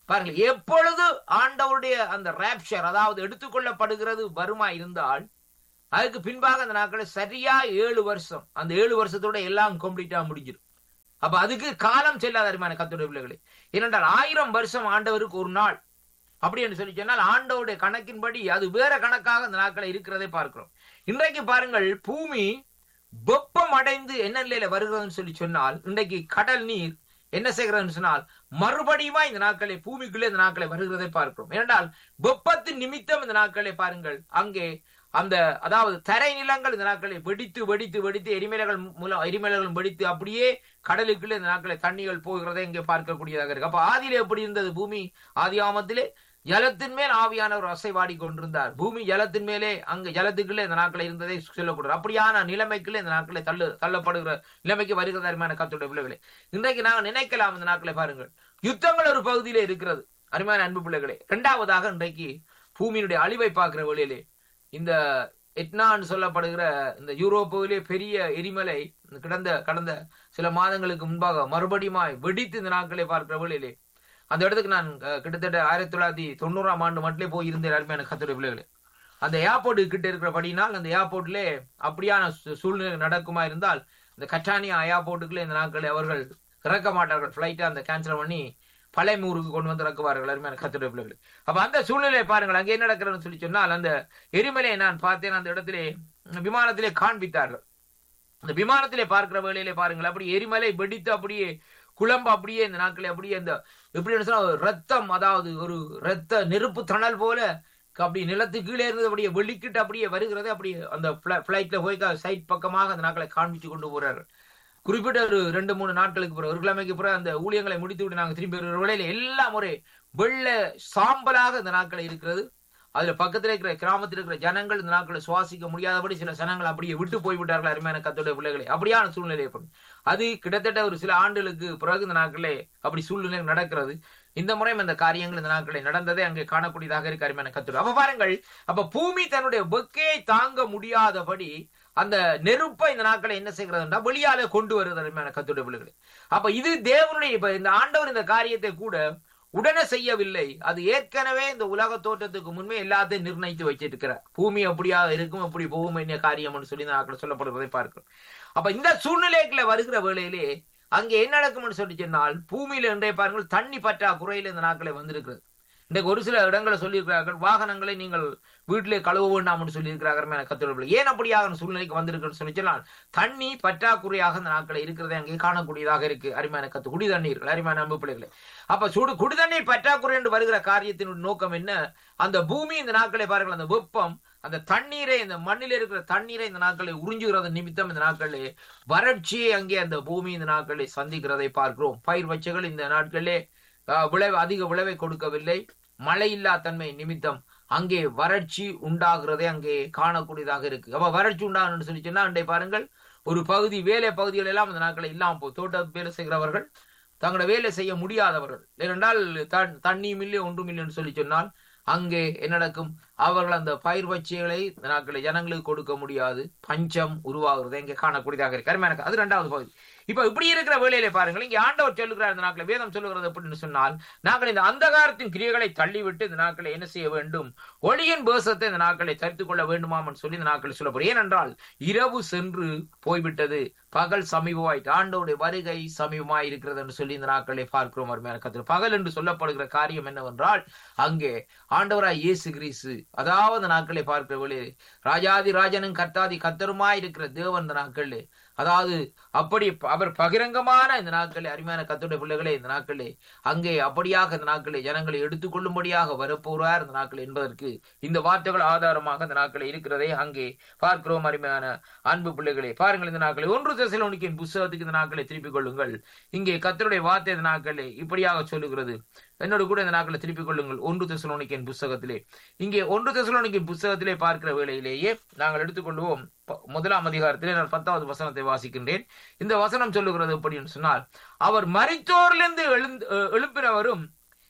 பாருங்க எப்பொழுது ஆண்டவருடைய அந்த ராப்ஷர் அதாவது எடுத்துக்கொள்ளப்படுகிறது வருமா இருந்தால் அதுக்கு பின்பாக அந்த நாட்கள் சரியா ஏழு வருஷம் அந்த ஏழு வருஷத்தோட எல்லாம் கம்ப்ளீட்டா முடிஞ்சிடும் அப்ப அதுக்கு காலம் செல்லாத அருமையான கத்துடைய பிள்ளைகளே ஏனென்றால் ஆயிரம் வருஷம் ஆண்டவருக்கு ஒரு நாள் அப்படி என்று சொல்லி சொன்னால் ஆண்டவருடைய கணக்கின்படி அது வேற கணக்காக அந்த நாட்களை இருக்கிறதை பார்க்கிறோம் இன்றைக்கு பாருங்கள் பூமி வெப்பம் அடைந்து என்ன நிலையில வருகிறதுன்னு சொல்லி சொன்னால் இன்றைக்கு கடல் நீர் என்ன செய்கிறதுன்னு சொன்னால் மறுபடியுமா இந்த நாட்களை பூமிக்குள்ளே இந்த நாட்களை வருகிறதை பார்க்கிறோம் ஏனென்றால் வெப்பத்தின் நிமித்தம் இந்த நாட்களை பாருங்கள் அங்கே அந்த அதாவது தரை நிலங்கள் இந்த நாட்களை வெடித்து வெடித்து வெடித்து எரிமலைகள் மூலம் எரிமலைகள் வெடித்து அப்படியே கடலுக்குள்ளே இந்த நாட்களை தண்ணிகள் போகிறதை இங்கே பார்க்கக்கூடியதாக இருக்கு அப்ப ஆதியிலே எப்படி இருந்தது பூமி ஆதி ஆமத்திலே ஜலத்தின் மேல் ஆவியானவர் அசைவாடி கொண்டிருந்தார் பூமி ஜலத்தின் மேலே அங்கு ஜலத்துக்குள்ளே இந்த நாட்களை இருந்ததை சொல்லக்கூடாது அப்படியான நிலைமைக்குள்ளே இந்த நாட்களை தள்ளு தள்ளப்படுகிற நிலைமைக்கு வருகிற அருமையான கத்துடைய பிள்ளைகளே இன்றைக்கு நாங்கள் நினைக்கலாம் இந்த நாட்களை பாருங்கள் யுத்தங்கள் ஒரு பகுதியிலே இருக்கிறது அருமையான அன்பு பிள்ளைகளே இரண்டாவதாக இன்றைக்கு பூமியினுடைய அழிவை பார்க்கிற வழியிலே இந்த எட்னான்னு சொல்லப்படுகிற இந்த யூரோப்பிலே பெரிய எரிமலை கிடந்த கடந்த சில மாதங்களுக்கு முன்பாக மறுபடியுமாய் வெடித்து இந்த நாட்களை பார்க்கிற வழியிலே அந்த இடத்துக்கு நான் கிட்டத்தட்ட ஆயிரத்தி தொள்ளாயிரத்தி தொண்ணூறாம் ஆண்டு மட்டும் போய் இருந்தேன் அருமையான கத்துடைய பிள்ளைகளே அந்த ஏர்போர்ட் கிட்ட இருக்கிறபடினால் அந்த ஏர்போர்ட்ல அப்படியான சூழ்நிலை நடக்குமா இருந்தால் இந்த கட்டானியா ஏர்போர்ட்டுக்குள்ள இந்த நாட்களை அவர்கள் இறக்க மாட்டார்கள் ஃபிளைட்டை அந்த கேன்சல் பண்ணி பழையமூருக்கு கொண்டு வந்து இறக்குவார்கள் அருமையான கத்துடைய பிள்ளைகள் அப்ப அந்த சூழ்நிலையை பாருங்கள் அங்கே என்ன நடக்கிறதுன்னு சொல்லி சொன்னால் அந்த எரிமலையை நான் பார்த்தேன் அந்த இடத்திலே விமானத்திலே காண்பித்தார்கள் அந்த விமானத்திலே பார்க்கிற வேளையிலே பாருங்கள் அப்படி எரிமலை வெடித்து அப்படியே குழம்பு அப்படியே இந்த நாட்களே அப்படியே இந்த எப்படி சொன்னா ரத்தம் அதாவது ஒரு ரத்த நெருப்பு தணல் போல அப்படி நிலத்து கீழே இருந்து அப்படியே வெளிக்கிட்டு அப்படியே வருகிறது அப்படியே அந்த பிளைட்ல போய் சைட் பக்கமாக அந்த நாட்களை காண்பிச்சு கொண்டு போறாரு குறிப்பிட்ட ஒரு ரெண்டு மூணு நாட்களுக்கு பிறகு ஒரு கிழமைக்கு பிறகு அந்த ஊழியங்களை முடித்து விட்டு நாங்கள் திரும்பி வருகிற வேளையில எல்லாம் ஒரு வெள்ள சாம்பலாக இந்த நாட்களை இருக்கிறது அதுல பக்கத்துல இருக்கிற கிராமத்தில் இருக்கிற ஜனங்கள் இந்த நாட்களை சுவாசிக்க முடியாதபடி சில ஜனங்கள் அப்படியே விட்டு போய்விட்டார்கள் அருமையான கத்தோடைய பிள்ளைகளை அப்படியான சூழ்நிலை ஏற்படும் அது கிட்டத்தட்ட ஒரு சில ஆண்டுகளுக்கு பிறகு இந்த நாட்களே அப்படி சூழ்நிலை நடக்கிறது இந்த முறையும் இந்த காரியங்கள் இந்த நாட்களை நடந்ததே அங்கே காணக்கூடியதாக இருக்கு அருமையான கத்தோடு அப்ப பாருங்கள் அப்ப பூமி தன்னுடைய வெக்கையை தாங்க முடியாதபடி அந்த நெருப்பை இந்த நாட்களை என்ன செய்கிறதுனா வெளியால கொண்டு வருது அருமையான கத்தோடைய பிள்ளைகளை அப்ப இது தேவனுடைய இப்ப இந்த ஆண்டவர் இந்த காரியத்தை கூட உடனே செய்யவில்லை அது ஏற்கனவே இந்த உலக தோற்றத்துக்கு முன்பே எல்லாத்தையும் நிர்ணயித்து வச்சிருக்கிறார் பூமி அப்படியா இருக்கும் அப்படி போகும் என்ன காரியம்னு சொல்லி நாட்கள் சொல்லப்படுவதை பார்க்கிறோம் அப்ப இந்த சூழ்நிலைக்குள்ள வருகிற வேளையிலே அங்கே என்ன நடக்கும்னு சொல்லி சொன்னால் பூமியில இன்றைய பாருங்கள் தண்ணி பற்றாக்குறையில இந்த நாட்களை வந்திருக்கிறது இன்றைக்கு ஒரு சில இடங்களை சொல்லியிருக்கிறார்கள் வாகனங்களை நீங்கள் வீட்டிலே கழுவ வேண்டாம்னு சொல்லியிருக்கிறார்கள் கத்துள்ள ஏன் அப்படியாக சூழ்நிலைக்கு வந்திருக்குன்னு சொல்லி சொன்னால் தண்ணி பற்றாக்குறையாக இந்த நாட்களை இருக்கிறதே அங்கே காணக்கூடியதாக இருக்கு அருமையான கத்து குடி தண்ணீர் அருமையான அன்பு பிள்ளைகளை அப்ப சுடு குடி தண்ணீர் பற்றாக்குறை என்று வருகிற காரியத்தினுடைய நோக்கம் என்ன அந்த பூமி இந்த நாட்களை பாருங்கள் அந்த வெப்பம் அந்த தண்ணீரை இந்த மண்ணில் இருக்கிற தண்ணீரை இந்த நாட்களை உறிஞ்சுகிறது நிமித்தம் இந்த நாட்களிலே வறட்சியை அங்கே அந்த பூமி இந்த நாட்களை சந்திக்கிறதை பார்க்கிறோம் பயிர் வச்சைகள் இந்த நாட்களிலே விளைவு அதிக விளைவை கொடுக்கவில்லை மழை இல்லா தன்மை நிமித்தம் அங்கே வறட்சி உண்டாகிறதே அங்கே காணக்கூடியதாக இருக்கு அப்ப வறட்சி உண்டாகணும்னு சொல்லி சொன்னா அண்டை பாருங்கள் ஒரு பகுதி வேலை பகுதிகள் எல்லாம் அந்த நாட்களை இல்லாம போ தோட்ட வேலை செய்கிறவர்கள் தங்களோட வேலை செய்ய முடியாதவர்கள் ஏனென்றால் தண்ணியும் இல்லை ஒன்றும் இல்லைன்னு சொல்லி சொன்னால் அங்கே என்ன நடக்கும் அவர்கள் அந்த பயிர் பச்சைகளை நாட்களை ஜனங்களுக்கு கொடுக்க முடியாது பஞ்சம் உருவாகிறது இங்கே காணக்கூடியதாக இருக்கு அருமையான அது ரெண்டாவது பகுதி இப்ப இப்படி இருக்கிற வேலையில பாருங்கள் இங்க ஆண்டவர் சொல்லுகிறார் இந்த நாட்களை வேதம் சொல்லுகிறது அப்படின்னு சொன்னால் நாங்கள் இந்த அந்தகாரத்தின் கிரியைகளை தள்ளிவிட்டு இந்த நாட்களை என்ன செய்ய வேண்டும் ஒளியின் பேசத்தை இந்த நாட்களை தரித்துக் கொள்ள வேண்டுமாம் சொல்லி இந்த நாட்களை சொல்லப்படும் ஏனென்றால் இரவு சென்று போய்விட்டது பகல் சமீபமாயிட்டு ஆண்டோடைய வருகை சமீபமாய் இருக்கிறது என்று சொல்லி இந்த நாட்களை பார்க்கிறோம் அருமையான கத்திர பகல் என்று சொல்லப்படுகிற காரியம் என்னவென்றால் அங்கே ஆண்டவராய் இயேசு கிரீசு அதாவது நாட்களை பார்க்கிற வழி ராஜாதி ராஜனும் கர்த்தாதி கத்தருமாய் இருக்கிற தேவன் இந்த நாட்களே அதாவது அப்படி அவர் பகிரங்கமான இந்த நாட்களே அருமையான கத்துடைய பிள்ளைகளே இந்த நாட்களே அங்கே அப்படியாக இந்த நாட்களை ஜனங்களை எடுத்துக்கொள்ளும்படியாக வரப்போறார் இந்த நாட்கள் என்பதற்கு இந்த வார்த்தைகள் ஆதாரமாக இந்த நாட்களை இருக்கிறதே அங்கே பார்க்கிறோம் அருமையான அன்பு பிள்ளைகளே பாருங்கள் இந்த நாட்களை ஒன்று தெசலோனிக்கின் புஸ்தகத்துக்கு இந்த நாட்களை திருப்பிக் கொள்ளுங்கள் இங்கே கத்தருடைய வார்த்தை இந்த நாட்களே இப்படியாக சொல்லுகிறது என்னோட கூட இந்த நாட்களை திருப்பிக் கொள்ளுங்கள் ஒன்று தெசலோனிக்கின் புஸ்தகத்திலே இங்கே ஒன்று தெசலோனிக்கின் புஸ்தகத்திலே பார்க்கிற வேளையிலேயே நாங்கள் எடுத்துக்கொள்வோம் முதலாம் அதிகாரத்திலே நான் பத்தாவது வசனத்தை வாசிக்கின்றேன் இந்த வசனம் சொல்லுகிறது அப்படின்னு சொன்னால் அவர் மறைத்தோரிலிருந்து எழுந்து எழுப்பினவரும்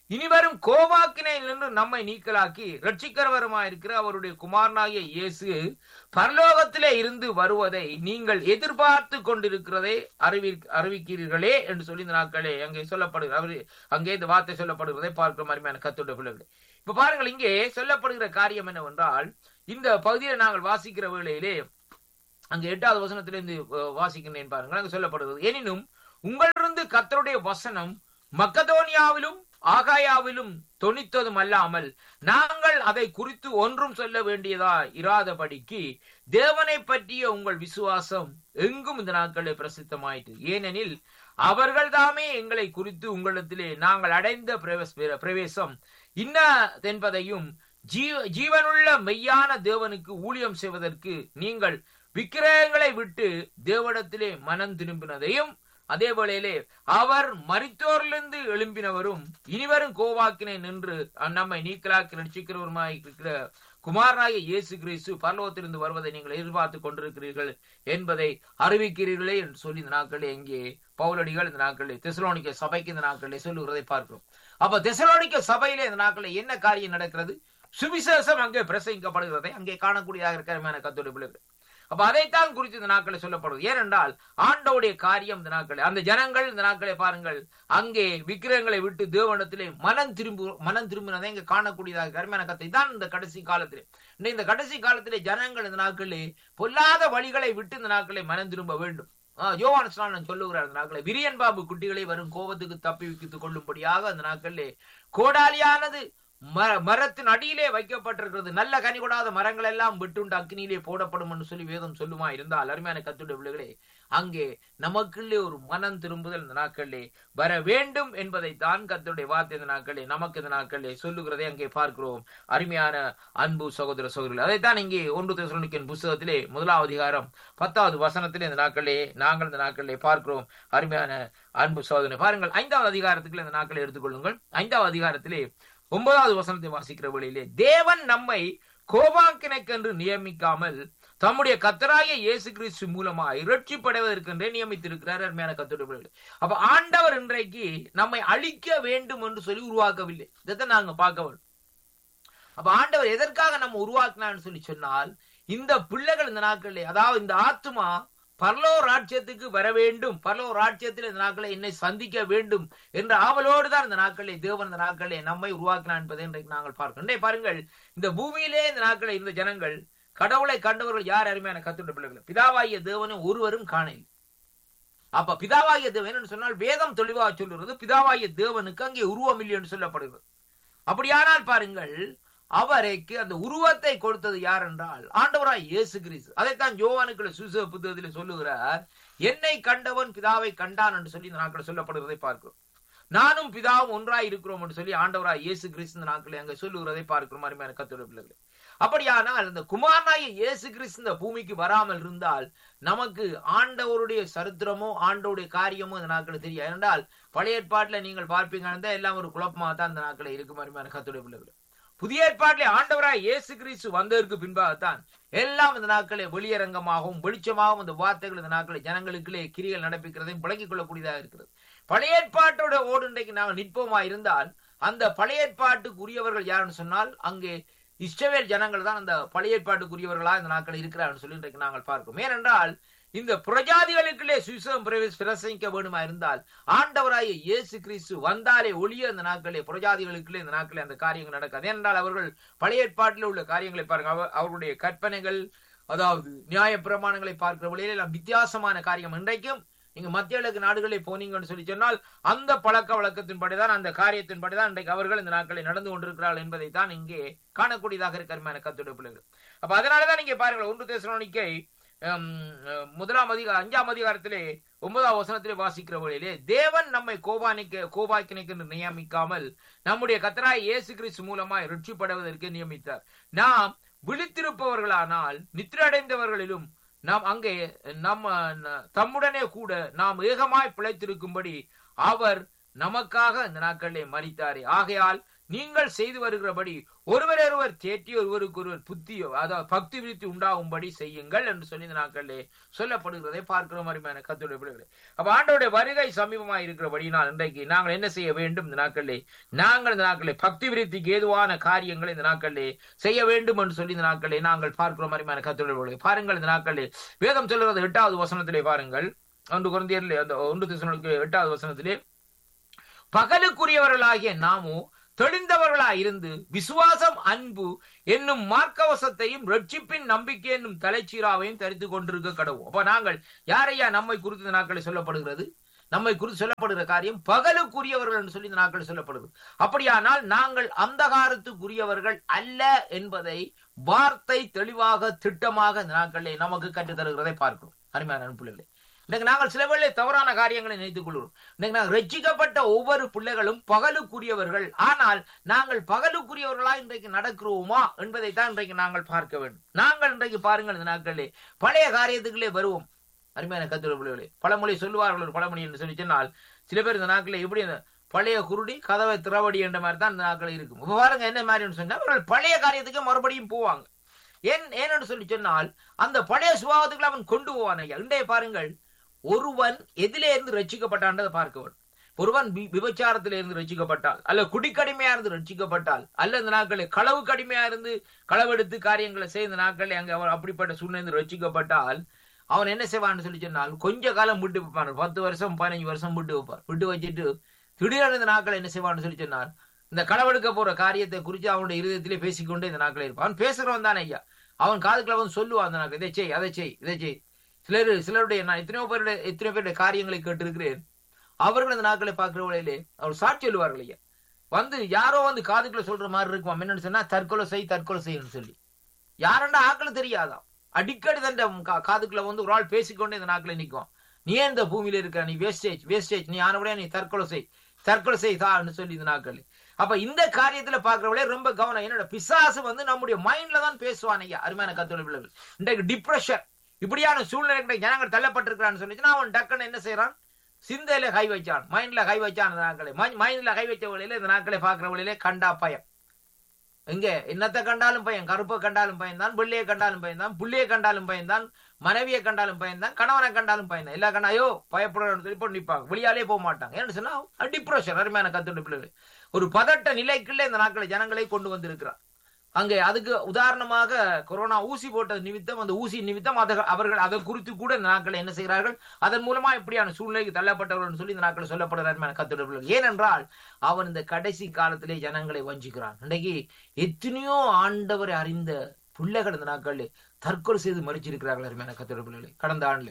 இனிவரும் கோவாக்கினை நின்று நம்மை நீக்கலாக்கி ரட்சிக்கிறவருமாயிருக்கிற அவருடைய குமாரனாகிய இயேசு பரலோகத்திலே இருந்து வருவதை நீங்கள் எதிர்பார்த்து கொண்டிருக்கிறதை அறிவி அறிவிக்கிறீர்களே என்று சொல்லி இந்த நாட்களே அங்கே சொல்லப்படுகிற அவரு அங்கே இந்த வார்த்தை சொல்லப்படுகிறதை பார்க்கிற மாதிரியான கத்துடைய பிள்ளைகள் இப்ப பாருங்கள் இங்கே சொல்லப்படுகிற காரியம் என்னவென்றால் இந்த பகுதியை நாங்கள் வாசிக்கிற வேளையிலே அங்க எட்டாவது வசனத்திலிருந்து அஹ், வாசிக்கிறேன் பாருங்கள் அங்க சொல்லப்படுகிறது எனினும் உங்களிருந்து கர்த்தருடைய வசனம் மக்கதோனியாவிலும் ஆகாயாவிலும் தொனித்ததும் அல்லாமல் நாங்கள் அதை குறித்து ஒன்றும் சொல்ல வேண்டியதா இராதபடிக்கு தேவனை பற்றிய உங்கள் விசுவாசம் எங்கும் இந்த நாட்களில் பிரசித்தமாயிற்று ஏனெனில் அவர்கள் தாமே எங்களை குறித்து உங்களிடத்திலே நாங்கள் அடைந்த பிரவேச- பிரவேசம் இன்னதென்பதையும் ஜீவ ஜீவனுள்ள மெய்யான தேவனுக்கு ஊழியம் செய்வதற்கு நீங்கள் விக்கிரகங்களை விட்டு தேவனிடத்திலே மனம் திரும்பினதையும் அதே வேளையிலே அவர் மரித்தோரிலிருந்து எழும்பினவரும் இனிவரும் கோவாக்கினை நின்று நம்மை நீக்கலாக்கி ரட்சிக்கிறவருமாய் இருக்கிற குமாரனாகிய இயேசு கிறிஸ்து பரலோகத்திலிருந்து வருவதை நீங்கள் எதிர்பார்த்து கொண்டிருக்கிறீர்கள் என்பதை அறிவிக்கிறீர்களே என்று சொல்லி இந்த நாட்களிலே இங்கே பவுலடிகள் இந்த நாட்களிலே தெசலோனிக்க சபைக்கு இந்த நாட்களிலே சொல்லுகிறதை பார்க்கிறோம் அப்ப தெசலோனிக்க சபையிலே இந்த நாட்களில் என்ன காரியம் நடக்கிறது சுவிசேஷம் அங்கே பிரசங்கிக்கப்படுகிறதை அங்கே காணக்கூடியதாக இருக்கிற கத்தோடைய பிள்ளைகள் அப்ப அதைத்தான் குறித்து இந்த நாட்களை சொல்லப்படுது ஏனென்றால் ஆண்டவுடைய காரியம் இந்த நாட்களே அந்த ஜனங்கள் இந்த நாட்களை பாருங்கள் அங்கே விக்கிரகங்களை விட்டு தேவனத்திலே மனம் திரும்பு மனம் திரும்பினதை இங்க காணக்கூடியதாக அருமையான கத்தை தான் இந்த கடைசி காலத்திலே இன்னும் இந்த கடைசி காலத்திலே ஜனங்கள் இந்த நாட்களிலே பொல்லாத வழிகளை விட்டு இந்த நாட்களை மனம் திரும்ப வேண்டும் ஆஹ் யோவான் ஸ்நானன் சொல்லுகிறார் அந்த நாட்களை விரியன் பாபு குட்டிகளை வரும் கோபத்துக்கு தப்பி வைத்துக் கொள்ளும்படியாக அந்த நாட்களிலே கோடாலியானது மர மரத்தின் அடியிலே வைக்கப்பட்டிருக்கிறது நல்ல கனி கொடாத மரங்கள் எல்லாம் விட்டுண்டு அக்னியிலே போடப்படும் என்று சொல்லி வேதம் சொல்லுமா இருந்தால் அருமையான கத்துடைய பிள்ளைகளே அங்கே நமக்குள்ளே ஒரு மனம் திரும்புதல் இந்த நாட்களிலே வர வேண்டும் என்பதை தான் கத்துடைய வார்த்தை இந்த நாட்களிலே நமக்கு இந்த நாட்களிலே சொல்லுகிறதை அங்கே பார்க்கிறோம் அருமையான அன்பு சகோதர சகோதரர்கள் அதைத்தான் இங்கே ஒன்று தெசலோனிக்கன் புஸ்தகத்திலே முதலாவது அதிகாரம் பத்தாவது வசனத்திலே இந்த நாட்களிலே நாங்கள் இந்த நாட்களிலே பார்க்கிறோம் அருமையான அன்பு சகோதரனை பாருங்கள் ஐந்தாவது அதிகாரத்துக்குள்ள இந்த நாட்களை எடுத்துக்கொள்ளுங்கள் ஐந்தாவது அதிகாரத்திலே ஒன்பதாவது வசனத்தை வாசிக்கிற வழியிலே தேவன் நம்மை கோபாக்கினைக்கென்று நியமிக்காமல் தம்முடைய கத்தராய இயேசு கிறிஸ்து மூலமாய் இரட்சிப்படைவதற்கென்றே நியமித்திருக்கிறார் அருமையான கத்துடைய அப்ப ஆண்டவர் இன்றைக்கு நம்மை அழிக்க வேண்டும் என்று சொல்லி உருவாக்கவில்லை இதை நாங்க பார்க்க வேண்டும் அப்ப ஆண்டவர் எதற்காக நம்ம உருவாக்கினான்னு சொல்லி சொன்னால் இந்த பிள்ளைகள் இந்த நாட்களிலே அதாவது இந்த ஆத்மா பரலோ ராட்சியத்துக்கு வர வேண்டும் பரலோ ராட்சியத்தில் இந்த நாட்களை என்னை சந்திக்க வேண்டும் என்ற ஆவலோடு தான் இந்த நாட்களை தேவன் இந்த நாட்களை நம்மை உருவாக்கினான் என்பதை இன்றைக்கு நாங்கள் பார்க்கிறோம் இன்றைக்கு பாருங்கள் இந்த பூமியிலே இந்த நாட்களை இருந்த ஜனங்கள் கடவுளை கண்டவர்கள் யார் அருமையான கத்துடைய பிள்ளைகள் பிதாவாகிய தேவனும் ஒருவரும் காணையில் அப்ப பிதாவாகிய தேவன் என்று சொன்னால் வேதம் தெளிவாக சொல்லுகிறது பிதாவாகிய தேவனுக்கு அங்கே உருவம் இல்லை என்று சொல்லப்படுகிறது அப்படியானால் பாருங்கள் அவருக்கு அந்த உருவத்தை கொடுத்தது யார் என்றால் ஆண்டவராய் இயேசு கிறிஸ்து அதைத்தான் யோவானுக்குள்ள சுச புத்தகத்தில் சொல்லுகிறார் என்னை கண்டவன் பிதாவை கண்டான் என்று சொல்லி இந்த நாட்கள் சொல்லப்படுவதை பார்க்கிறோம் நானும் பிதாவும் ஒன்றாய் இருக்கிறோம் என்று சொல்லி ஆண்டவராய் இயேசு கிறிஸ்து இந்த நாட்களை அங்க சொல்லுகிறதை பார்க்கிறோம் அருமையான கத்தோட பிள்ளைகளை அப்படியானால் இந்த குமாரனாய இயேசு கிறிஸ்து இந்த பூமிக்கு வராமல் இருந்தால் நமக்கு ஆண்டவருடைய சரித்திரமோ ஆண்டவருடைய காரியமோ இந்த நாட்கள் தெரியாது என்றால் பழைய ஏற்பாட்டுல நீங்கள் பார்ப்பீங்க எல்லாம் ஒரு குழப்பமாக தான் இந்த நாட்களை இருக்கும் அருமையான கத்தோட பிள்ளைகளை புதிய ஏற்பாட்டிலே ஆண்டவராய் இயேசு கிறிஸ்து வந்ததற்கு பின்பாகத்தான் எல்லாம் இந்த நாட்களே வெளியரங்கமாகவும் வெளிச்சமாகவும் இந்த வார்த்தைகள் இந்த நாட்களை ஜனங்களுக்குள்ளே கிரிகள் நடப்பிக்கிறதையும் விளங்கிக் கொள்ளக்கூடியதாக இருக்கிறது பழைய ஏற்பாட்டோட ஓடு இன்றைக்கு நாங்கள் நிற்போமா இருந்தால் அந்த பழைய ஏற்பாட்டுக்கு உரியவர்கள் யாருன்னு சொன்னால் அங்கே இஸ்ரவேல் ஜனங்கள் தான் அந்த பழைய ஏற்பாட்டுக்குரியவர்களா இந்த நாட்கள் இருக்கிறார்கள் சொல்லி இன்றைக்கு நாங்கள் பார்க்கிறோம் ஏனென்றால் இந்த புரஜாதிகளுக்குள்ளே சுவிசம் பிரசங்கிக்க வேண்டுமா இருந்தால் ஆண்டவராய இயேசு கிறிஸ்து வந்தாலே ஒளிய இந்த நாட்களே புரஜாதிகளுக்குள்ளே இந்த நாட்களே அந்த காரியங்கள் நடக்காது ஏனென்றால் அவர்கள் பழைய ஏற்பாட்டில் உள்ள காரியங்களை பாருங்க அவர் அவருடைய கற்பனைகள் அதாவது நியாய பிரமாணங்களை பார்க்கிற வழியில எல்லாம் வித்தியாசமான காரியம் இன்றைக்கும் நீங்க மத்திய கிழக்கு நாடுகளே போனீங்கன்னு சொல்லி சொன்னால் அந்த பழக்க வழக்கத்தின்படிதான் அந்த காரியத்தின்படிதான் இன்றைக்கு அவர்கள் இந்த நாட்களில் நடந்து கொண்டிருக்கிறார்கள் என்பதை தான் இங்கே காணக்கூடியதாக இருக்கிற கத்துடைய பிள்ளைகள் அப்ப அதனாலதான் நீங்க பாருங்கள் ஒன்று தேசனிக்கை முதலாம் அதிகார அஞ்சாம் அதிகாரத்திலே ஒன்பதாம் வசனத்திலே வாசிக்கிற வழியிலே தேவன் நம்மை கோபானிக்க கோபாக்கினைக்கு நியமிக்காமல் நம்முடைய கத்தராய் இயேசு கிறிஸ்து மூலமாய் ருட்சிப்படுவதற்கு நியமித்தார் நாம் விழித்திருப்பவர்களானால் நித்திரடைந்தவர்களிலும் நாம் அங்கே நம்ம தம்முடனே கூட நாம் ஏகமாய் பிழைத்திருக்கும்படி அவர் நமக்காக இந்த நாட்களிலே மறித்தாரே ஆகையால் நீங்கள் செய்து வருகிறபடி ஒருவரொருவர் தேற்றி ஒருவருக்கு ஒருவர் புத்தி அதாவது பக்தி விருத்தி உண்டாகும்படி செய்யுங்கள் என்று சொல்லி இந்த நாட்களிலே சொல்லப்படுகிறதை பார்க்கிறோம் அருமையான கத்துடைய பிள்ளைகளே அப்ப ஆண்டோடைய வருகை சமீபமா இருக்கிறபடினால் இன்றைக்கு நாங்கள் என்ன செய்ய வேண்டும் இந்த நாட்களிலே நாங்கள் இந்த நாட்களிலே பக்தி விருத்திக்கு ஏதுவான காரியங்களை இந்த நாட்களிலே செய்ய வேண்டும் என்று சொல்லி இந்த நாட்களிலே நாங்கள் பார்க்கிறோம் அருமையான கத்துடைய பிள்ளைகளே பாருங்கள் இந்த நாட்களிலே வேதம் சொல்லுகிறது எட்டாவது வசனத்திலே பாருங்கள் ஒன்று குழந்தையர்ல அந்த ஒன்று திசனுக்கு எட்டாவது வசனத்திலே பகலுக்குரியவர்களாகிய நாமோ தெளிந்தவர்களாய் இருந்து விசுவாசம் அன்பு என்னும் மார்க்கவசத்தையும் ரட்சிப்பின் நம்பிக்கை என்னும் தலைச்சீராவையும் தரித்து கொண்டிருக்க கடவும் அப்ப நாங்கள் யாரையா நம்மை குறித்து இந்த நாட்களில் சொல்லப்படுகிறது நம்மை குறித்து சொல்லப்படுகிற காரியம் பகலுக்குரியவர்கள் என்று சொல்லி இந்த நாட்களில் சொல்லப்படுகிறது அப்படியானால் நாங்கள் அந்தகாரத்துக்குரியவர்கள் அல்ல என்பதை வார்த்தை தெளிவாக திட்டமாக இந்த நாட்களில் நமக்கு கற்றுத் தருகிறதை பார்க்கிறோம் அருமையான பிள்ளைகளே இன்னைக்கு நாங்கள் சில வேளை தவறான காரியங்களை நினைத்துக் கொள்கிறோம் இன்னைக்கு நாங்கள் ரட்சிக்கப்பட்ட ஒவ்வொரு பிள்ளைகளும் பகலுக்குரியவர்கள் ஆனால் நாங்கள் பகலுக்குரியவர்களா இன்றைக்கு நடக்கிறோமா என்பதை தான் இன்றைக்கு நாங்கள் பார்க்க வேண்டும் நாங்கள் இன்றைக்கு பாருங்கள் இந்த நாட்களிலே பழைய காரியத்துக்குள்ளே வருவோம் அருமையான கத்துரை பிள்ளைகளே பழமொழி சொல்லுவார்கள் ஒரு பழமொழி என்று சொல்லி சொன்னால் சில பேர் இந்த நாட்களில் எப்படி இந்த பழைய குருடி கதவை திறவடி என்ற மாதிரி தான் இந்த நாட்கள் இருக்கும் இப்ப பாருங்க என்ன மாதிரி சொன்னா அவர்கள் பழைய காரியத்துக்கு மறுபடியும் போவாங்க ஏன் ஏன்னு சொல்லி சொன்னால் அந்த பழைய சுபாவத்துக்குள்ள அவன் கொண்டு போவான் ஐயா இன்றைய பாருங்கள் ஒருவன் எதிலே இருந்து ரட்சிக்கப்பட்டான்றதை பார்க்க வேண்டும் ஒருவன் விபச்சாரத்தில இருந்து ரட்சிக்கப்பட்டால் அல்ல குடிக்கடிமையா இருந்து ரட்சிக்கப்பட்டால் அல்ல இந்த நாட்களில் களவு கடுமையா இருந்து களவெடுத்து காரியங்களை செய்த நாட்களில் அங்க அவன் அப்படிப்பட்ட சூழ்நிலை ரட்சிக்கப்பட்டால் அவன் என்ன செய்வான்னு சொல்லி சொன்னால் கொஞ்ச காலம் விட்டு வைப்பான் பத்து வருஷம் பதினஞ்சு வருஷம் விட்டு வைப்பார் விட்டு வச்சுட்டு திடீரென இந்த நாட்கள் என்ன செய்வான்னு சொல்லி சொன்னார் இந்த களவெடுக்க போற காரியத்தை குறித்து அவனுடைய இருதயத்திலே பேசிக்கொண்டே இந்த நாட்களில் இருப்பான் அவன் பேசுறவன் தானே ஐயா அவன் காதுக்குள்ள அவன் சொல்லுவான் அந்த நாட்கள் இதை செய் அதை செய் இதை செய் சிலர் சிலருடைய நான் எத்தனையோ பேருடைய எத்தனையோ பேருடைய காரியங்களை கேட்டிருக்கிறேன் அவர்கள் அந்த நாட்களை பார்க்கிற வழியிலே அவர் சாட்சி சொல்லுவார்கள் ஐயா வந்து யாரோ வந்து காதுக்குள்ள சொல்ற மாதிரி இருக்கும் என்னன்னு சொன்னா தற்கொலை செய் தற்கொலை செய்யணும்னு சொல்லி யாரண்டா ஆக்கள் தெரியாதான் அடிக்கடி தண்ட காதுக்குள்ள வந்து ஒரு ஆள் பேசிக்கொண்டே இந்த நாட்களை நிற்கும் நீ ஏன் இந்த பூமியில இருக்க நீ வேஸ்டேஜ் வேஸ்டேஜ் நீ ஆனபடியா நீ தற்கொலை செய் தற்கொலை செய் தான்னு சொல்லி இந்த நாட்கள் அப்ப இந்த காரியத்துல பாக்குறவளே ரொம்ப கவனம் என்னோட பிசாசு வந்து நம்முடைய மைண்ட்ல தான் பேசுவான் ஐயா அருமையான கத்தோட பிள்ளைகள் இன்றைக்கு டிப்ரெஷன் இப்படியான சூழ்நிலை ஜனங்கள் தள்ளப்பட்டிருக்கிறான்னு சொல்லிச்சுன்னா அவன் டக்குன்னு என்ன செய்யறான் சிந்தையில கை வச்சான் மைண்ட்ல கை வச்சான் இந்த நாட்களை மைண்ட்ல கை வச்ச வழியில இந்த நாட்களை பாக்குற வழியில கண்டா பயம் எங்க என்னத்தை கண்டாலும் பையன் கருப்பை கண்டாலும் பையன் தான் பிள்ளையை கண்டாலும் பையன் தான் புள்ளையை கண்டாலும் பையன் தான் மனைவியை கண்டாலும் பையன் தான் கணவனை கண்டாலும் பையன் தான் எல்லா கண்டா ஐயோ பயப்படுறோம் சொல்லி போட்டு நிற்பாங்க வெளியாலே போக மாட்டாங்க ஏன்னு சொன்னா டிப்ரெஷன் அருமையான கத்துட்டு பிள்ளைகள் ஒரு பதட்ட நிலைக்குள்ள இந்த நாட்களை ஜனங்களை கொண்டு வந்திருக்கிறார் அங்கே அதுக்கு உதாரணமாக கொரோனா ஊசி போட்டது நிமித்தம் அந்த ஊசி நிமித்தம் அதை அவர்கள் அதை குறித்து கூட இந்த நாட்களை என்ன செய்கிறார்கள் அதன் மூலமா இப்படியான சூழ்நிலைக்கு தள்ளப்பட்டவர்கள் சொல்லி இந்த நாட்கள் சொல்லப்படுறாரு கத்துடர்கள் ஏனென்றால் அவன் இந்த கடைசி காலத்திலே ஜனங்களை வஞ்சிக்கிறான் இன்றைக்கு எத்தனையோ ஆண்டவரை அறிந்த பிள்ளைகள் இந்த நாட்களில் தற்கொலை செய்து மறிச்சிருக்கிறார்கள் அருமையான கத்துட பிள்ளைகளை கடந்த ஆண்டுல